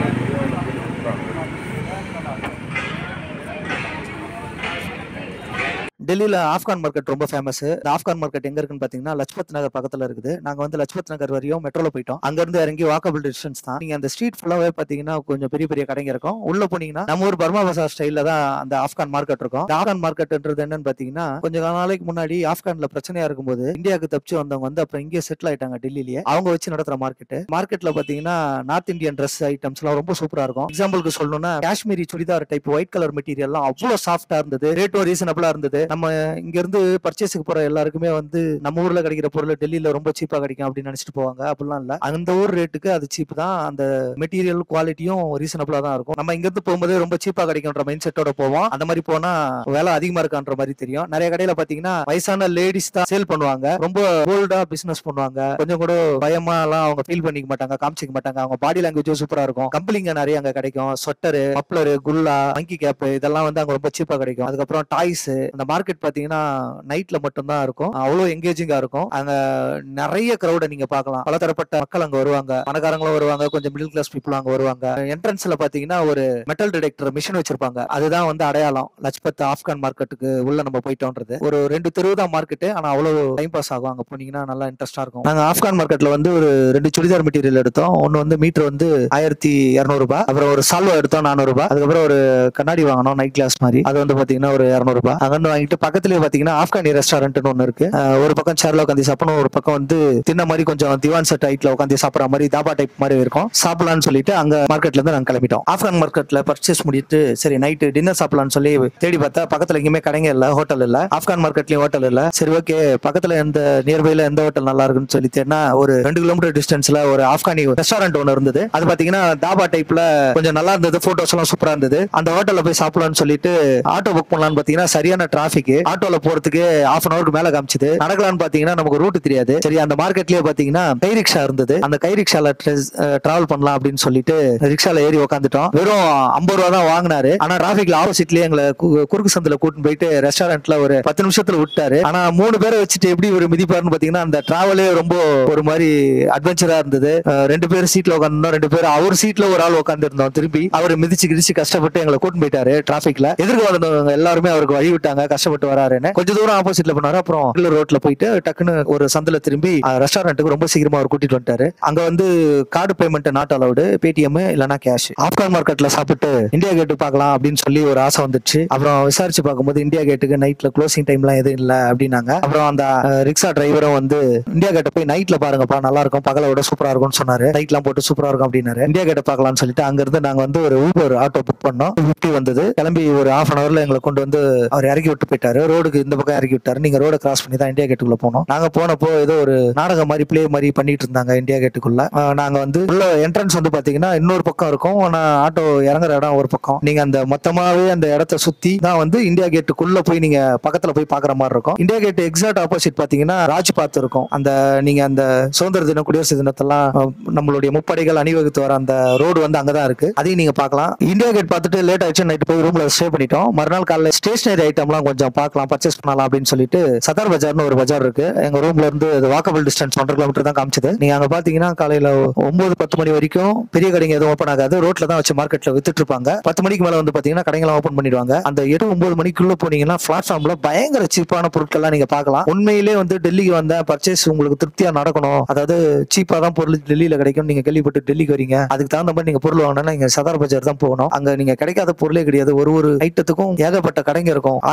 Speaker 1: டெல்லியில ஆப்கான் மார்க்கெட் ரொம்ப ஃபேமஸ் இந்த ஆப்கான் மார்க்கெட் எங்க இருக்குன்னு பாத்தீங்கன்னா லஜ்பத் நகர் பக்கத்துல இருக்குது நாங்க வந்து லஜ்பத் நகர் வரையும் மெட்ரோல போயிட்டோம் அங்க இருந்து இறங்கி வாக்கபிள் டிஸ்டன்ஸ் தான் நீங்க அந்த ஸ்ட்ரீட் ஃபுல்லாவே பாத்தீங்கன்னா கொஞ்சம் பெரிய பெரிய கடைங்க இருக்கும் உள்ள போனீங்கன்னா நம்ம ஊர் பர்மா பசார் ஸ்டைல்ல தான் அந்த ஆப்கான் மார்க்கெட் இருக்கும் இந்த ஆப்கான் மார்க்கெட்ன்றது என்னன்னு பாத்தீங்கன்னா கொஞ்ச நாளைக்கு முன்னாடி ஆப்கான்ல பிரச்சனையா இருக்கும்போது இந்தியாவுக்கு தப்பிச்சு வந்தவங்க வந்து அப்புறம் இங்கே செட்டில் ஆயிட்டாங்க டெல்லியிலேயே அவங்க வச்சு நடத்துற மார்க்கெட் மார்க்கெட்ல பாத்தீங்கன்னா நார்த் இந்தியன் ட்ரெஸ் ஐட்டம்ஸ் எல்லாம் ரொம்ப சூப்பரா இருக்கும் எக்ஸாம்பிளுக்கு சொல்லணும்னா Kashmiri churidar type white colour மெட்டீரியல்லாம் அவ்வளவு சாஃப்டா இருந்தது ரேட்டும் ரீசனபிளா இருந்தது நம்ம இங்க இருந்து பர்ச்சேஸுக்கு போற எல்லாருக்குமே வந்து நம்ம ஊர்ல கிடைக்கிற பொருள் டெல்லியில ரொம்ப சீப்பா கிடைக்கும் அப்படின்னு நினைச்சிட்டு போவாங்க அப்படிலாம் இல்ல அந்த ஊர் ரேட்டுக்கு அது சீப் தான் அந்த மெட்டீரியல் குவாலிட்டியும் ரீசனபிளா தான் இருக்கும் நம்ம இங்க இருந்து போகும்போது ரொம்ப சீப்பா கிடைக்கும்ன்ற மைண்ட் செட்டோட போவோம் அந்த மாதிரி போனா விலை அதிகமா இருக்கான்ற மாதிரி தெரியும் நிறைய கடையில பாத்தீங்கன்னா வயசான லேடிஸ் தான் சேல் பண்ணுவாங்க ரொம்ப போல்டா பிசினஸ் பண்ணுவாங்க கொஞ்சம் கூட பயமா எல்லாம் அவங்க ஃபீல் பண்ணிக்க மாட்டாங்க காமிச்சிக்க மாட்டாங்க அவங்க பாடி லாங்குவேஜ் சூப்பரா இருக்கும் கம்பளிங்க நிறைய அங்க கிடைக்கும் ஸ்வெட்டரு மப்ளரு குல்லா மங்கி கேப் இதெல்லாம் வந்து அங்க ரொம்ப சீப்பா கிடைக்கும் அதுக்கப்புறம் டாய்ஸ் அந்த மார்க்கெட் பாத்தீங்கன்னா நைட்ல மட்டும் தான் இருக்கும் அவ்வளவு எங்கேஜிங்கா இருக்கும் அங்க நிறைய கிரௌட நீங்க பார்க்கலாம் பலதரப்பட்ட மக்கள் அங்க வருவாங்க பணக்காரங்களும் வருவாங்க கொஞ்சம் மிடில் கிளாஸ் பீப்புளும் அங்க வருவாங்க என்ட்ரன்ஸ்ல பாத்தீங்கன்னா ஒரு மெட்டல் டிடெக்டர் மிஷின் வச்சிருப்பாங்க அதுதான் வந்து அடையாளம் லஜ்பத் ஆப்கான் மார்க்கெட்டுக்கு உள்ள நம்ம போயிட்டோன்றது ஒரு ரெண்டு தெரு தான் மார்க்கெட் ஆனா அவ்வளவு டைம் பாஸ் ஆகும் அங்க போனீங்கன்னா நல்லா இன்ட்ரெஸ்டா இருக்கும் நாங்க ஆப்கான் மார்க்கெட்ல வந்து ஒரு ரெண்டு சுடிதார் மெட்டீரியல் எடுத்தோம் ஒன்னு வந்து மீட்டர் வந்து ஆயிரத்தி இருநூறு ரூபாய் அப்புறம் ஒரு சால்வா எடுத்தோம் நானூறு ரூபாய் அதுக்கப்புறம் ஒரு கண்ணாடி வாங்கினோம் நைட் கிளாஸ் மாதிரி அது வந்து பாத்தீங்கன்னா ஒரு இருநூறு ரூபாய் அங்க வந்து வாங்கிட்டு பக்கத்துலயே பாத்தீங்கன்னா ஆப்கானி ரெஸ்டாரண்ட்னு ஒன்னு இருக்கு அஹ் ஒரு பக்கம் சேர்ல உட்காந்து சாப்பிடணும் ஒரு பக்கம் வந்து தின்ன மாதிரி கொஞ்சம் திவான் செட் ஹைட்ல உட்காந்து சாப்பிடுற மாதிரி தாபா டைப் மாதிரி இருக்கும் சாப்பிடலாம்னு சொல்லிட்டு அங்க மார்க்கெட்ல இருந்து நாங்க கிளம்பிட்டோம் ஆப்கான் மார்க்கெட்ல பர்ச்சேஸ் முடிட்டு சரி நைட்டு டின்னர் சாப்பிடலாம்னு சொல்லி தேடி பார்த்தா பக்கத்துல எங்கேயுமே கடைங்க இல்ல ஹோட்டல் இல்ல ஆப்கான் மார்க்கெட்லயும் ஹோட்டல் இல்ல சரி ஓகே பக்கத்துல எந்த நியர்பைல எந்த ஹோட்டல் நல்லா இருக்குன்னு சொல்லி தேடினா ஒரு ரெண்டு கிலோமீட்டர் டிஸ்டன்ஸ்ல ஒரு ஆப்கானி ரெஸ்டாரண்ட் ஒன்று இருந்தது அது பாத்தீங்கன்னா தாபா டைப்ல கொஞ்சம் நல்லா இருந்தது போட்டோஸ் எல்லாம் சூப்பரா இருந்தது அந்த ஹோட்டல்ல போய் சாப்பிடலாம்னு சொல்லிட்டு ஆட்டோ புக் பண்ணலாம்னு பாத்தீங்கன்னா சரியான டிராபிக் ஆட்டோல போறதுக்கு ஹாஃப் அன் அவருக்கு மேல காமிச்சது நடக்கலாம்னு பாத்தீங்கன்னா நமக்கு ரூட் தெரியாது சரி அந்த மார்க்கெட்லயே பாத்தீங்கன்னா கை ரிக்ஷா இருந்தது அந்த கை ரிக்ஷால டிராவல் பண்ணலாம் அப்படின்னு சொல்லிட்டு ரிக்ஷால ஏறி உட்காந்துட்டோம் வெறும் ஐம்பது ரூபா தான் வாங்கினாரு ஆனா டிராபிக்ல ஆப்போசிட்லயே எங்களை கு- குறுக்கு சந்தில கூட்டின்னு போயிட்டு ரெஸ்டாரண்ட்ல ஒரு பத்து நிமிஷத்துல விட்டாரு ஆனா மூணு பேரை வச்சுட்டு எப்படி ஒரு மிதிப்பாருன்னு பாத்தீங்கன்னா அந்த டிராவலே ரொம்ப ஒரு மாதிரி அட்வென்ச்சரா இருந்தது அஹ் ரெண்டு பேர் சீட்ல உட்காந்துருந்தோம் ரெண்டு பேர் அவர் சீட்ல ஒரு ஆள் உட்காந்து இருந்தோம் திருப்பி அவர் மிதிச்சு கிடிச்சு கஷ்டப்பட்டு எங்களை கூட்டின்னு போயிட்டாரு டிராபிக்ல எதிர்க்க வந்தவங்க எல்லாருமே அவருக்கு வழி விட்டாங்க கஷ்டப்பட்டு வராருன்னு கொஞ்ச தூரம் ஆப்போசிட்ல பண்ணாரு அப்புறம் ரோட்ல போயிட்டு டக்குன்னு ஒரு சந்தில திரும்பி ரெஸ்டாரண்ட்டுக்கு ரொம்ப சீக்கிரமா அவர் கூட்டிட்டு வந்துட்டாரு அங்க வந்து card payment not allowed Paytm இல்லனா கேஷ் ஆப்கான் மார்க்கெட்ல சாப்பிட்டு இந்தியா கேட்டு பார்க்கலாம் அப்படின்னு சொல்லி ஒரு ஆசை வந்துச்சு அப்புறம் விசாரிச்சு பார்க்கும்போது இந்தியா கேட்டுக்கு நைட்ல க்ளோசிங் டைம்லாம் எதுவும் இல்ல அப்படின்னாங்க அப்புறம் அந்த ரிக்ஷா டிரைவரும் வந்து இந்தியா கேட்ட போய் நைட்ல பாருங்கப்பா நல்லா இருக்கும் பகலை விட சூப்பரா இருக்கும்னு சொன்னாரு லைட்லாம் போட்டு சூப்பரா இருக்கும் அப்படின்னாரு இந்தியா கேட்ட பார்க்கலாம்னு சொல்லிட்டு அங்க இருந்து நாங்க வந்து ஒரு ஊபர் ஆட்டோ புக் பண்ணோம் ஃபிஃப்டி வந்தது கிளம்பி ஒரு ஹாஃப் அன் அவர்ல எங்களை கொண்டு வந்து அவர் இறக்கி விட்டு போயிட்டாரு ரோடுக்கு இந்த பக்கம் இறக்கி விட்டாரு நீங்க ரோட கிராஸ் பண்ணி தான் இந்தியா கேட்டுக்குள்ள போனோம் நாங்க போனப்போ ஏதோ ஒரு நாடகம் மாதிரி பிளே மாதிரி பண்ணிட்டு இருந்தாங்க இந்தியா கேட்டுக்குள்ள அஹ் நாங்க வந்து உள்ள என்ட்ரன்ஸ் வந்து பாத்தீங்கன்னா இன்னொரு பக்கம் இருக்கும் ஆனா ஆட்டோ இறங்குற இடம் ஒரு பக்கம் நீங்க அந்த மொத்தமாவே அந்த இடத்த சுத்தி தான் வந்து இந்தியா கேட்டுக்குள்ள போய் நீங்க பக்கத்துல போய் பாக்குற மாதிரி இருக்கும் இந்தியா கேட் எக்ஸாக்ட் ஆப்போசிட் பாத்தீங்கன்னா ராஜ்பாத் இருக்கும் அந்த நீங்க அந்த சுதந்திர தினம் குடியரசு தினத்தெல்லாம் அஹ், நம்மளுடைய முப்படைகள் அணிவகுத்து வர அந்த ரோடு வந்து அங்கதான் இருக்கு அதையும் நீங்க பார்க்கலாம் இந்தியா கேட் பார்த்துட்டு லேட் ஆயிடுச்சு நைட் போய் ரூம்ல ஸ்டே பண்ணிட்டோம் மறுநாள் காலைல ஸ்டேஷனரி ஐட்டம்லாம் கொஞ்சம் பார்க்கலாம் பர்ச்சேஸ் பண்ணலாம் அப்படின்னு சொல்லிட்டு சதார் பஜார்னு ஒரு பஜார் இருக்கு எங்க ரூம்ல இருந்து வாக்கபிள் டிஸ்டன்ஸ் ஒன்றரை கிலோமீட்டர் தான் காமிச்சது நீங்க அங்க பாத்தீங்கன்னா காலையில ஒன்பது பத்து மணி வரைக்கும் பெரிய கடைங்க எதுவும் ஓப்பன் ஆகாது ரோட்ல தான் வச்சு மார்க்கெட்ல வித்துட்டு இருப்பாங்க பத்து மணிக்கு மேல வந்து பாத்தீங்கன்னா கடைங்களாம் ஓப்பன் பண்ணிடுவாங்க அந்த எட்டு ஒன்பது மணிக்குள்ள போனீங்கன்னா பிளாட்ஃபார்ம்ல பயங்கர சீப்பான பொருட்கள்லாம் நீங்க பார்க்கலாம் உண்மையிலே வந்து டெல்லிக்கு வந்த பர்ச்சேஸ் உங்களுக்கு திருப்தியா நடக்கணும் அதாவது சீப்பா தான் பொருள் டெல்லியில கிடைக்கும் நீங்க கேள்விப்பட்டு டெல்லிக்கு வரீங்க அதுக்கு தகுந்த மாதிரி நீங்க பொருள் வாங்கினா நீங்க சதார் பஜார் தான் போகணும் அங்க நீங்க கிடைக்காத பொருளே கிடையாது ஒரு ஒரு ஐட்டத்துக்கும் ஏகப்பட்ட கடைங்க இருக்கும் ஆயிரக்கணக்கில்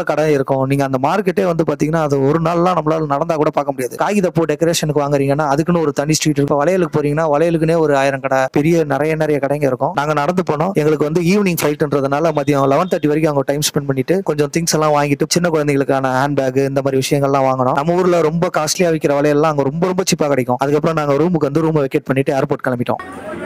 Speaker 1: கடை இருக்கும் நீங்க அந்த மார்க்கெட்டே வந்து பாத்தீங்கன்னா அது ஒரு நாள்லாம் நம்மளால நடந்தா கூட பார்க்க முடியாது காகித பூ டெக்கரேஷனுக்கு வாங்குறீங்கன்னா அதுக்குன்னு ஒரு தனி ஸ்ட்ரீட் இருக்கும் வளையலுக்கு போறீங்கன்னா வளையலுக்குனே ஒரு ஆயிரம் கடை பெரிய நிறைய நிறைய கடைங்க இருக்கும் நாங்க நடந்து போனோம் எங்களுக்கு வந்து ஈவினிங் ஃபிளைட்ன்றதுனால மதியம் லெவன் தேர்ட்டி வரைக்கும் அங்க டைம் ஸ்பெண்ட் பண்ணிட்டு கொஞ்சம் திங்ஸ் எல்லாம் வாங்கிட்டு சின்ன குழந்தைகளுக்கான ஹேண்ட் பேக் இந்த மாதிரி விஷயங்கள்லாம் வாங்கணும் நம்ம ஊர்ல ரொம்ப காஸ்ட்லியா விற்கிற வளையல்லாம் அங்க ரொம்ப ரொம்ப சீப்பா கிடைக்கும் அதுக்கப்புறம் நாங்க ரூமுக்கு வந்து ரூம் வெக்கேட் பண்ணிட்டு ஏர்போர்ட் கிளம்பிட்டோம்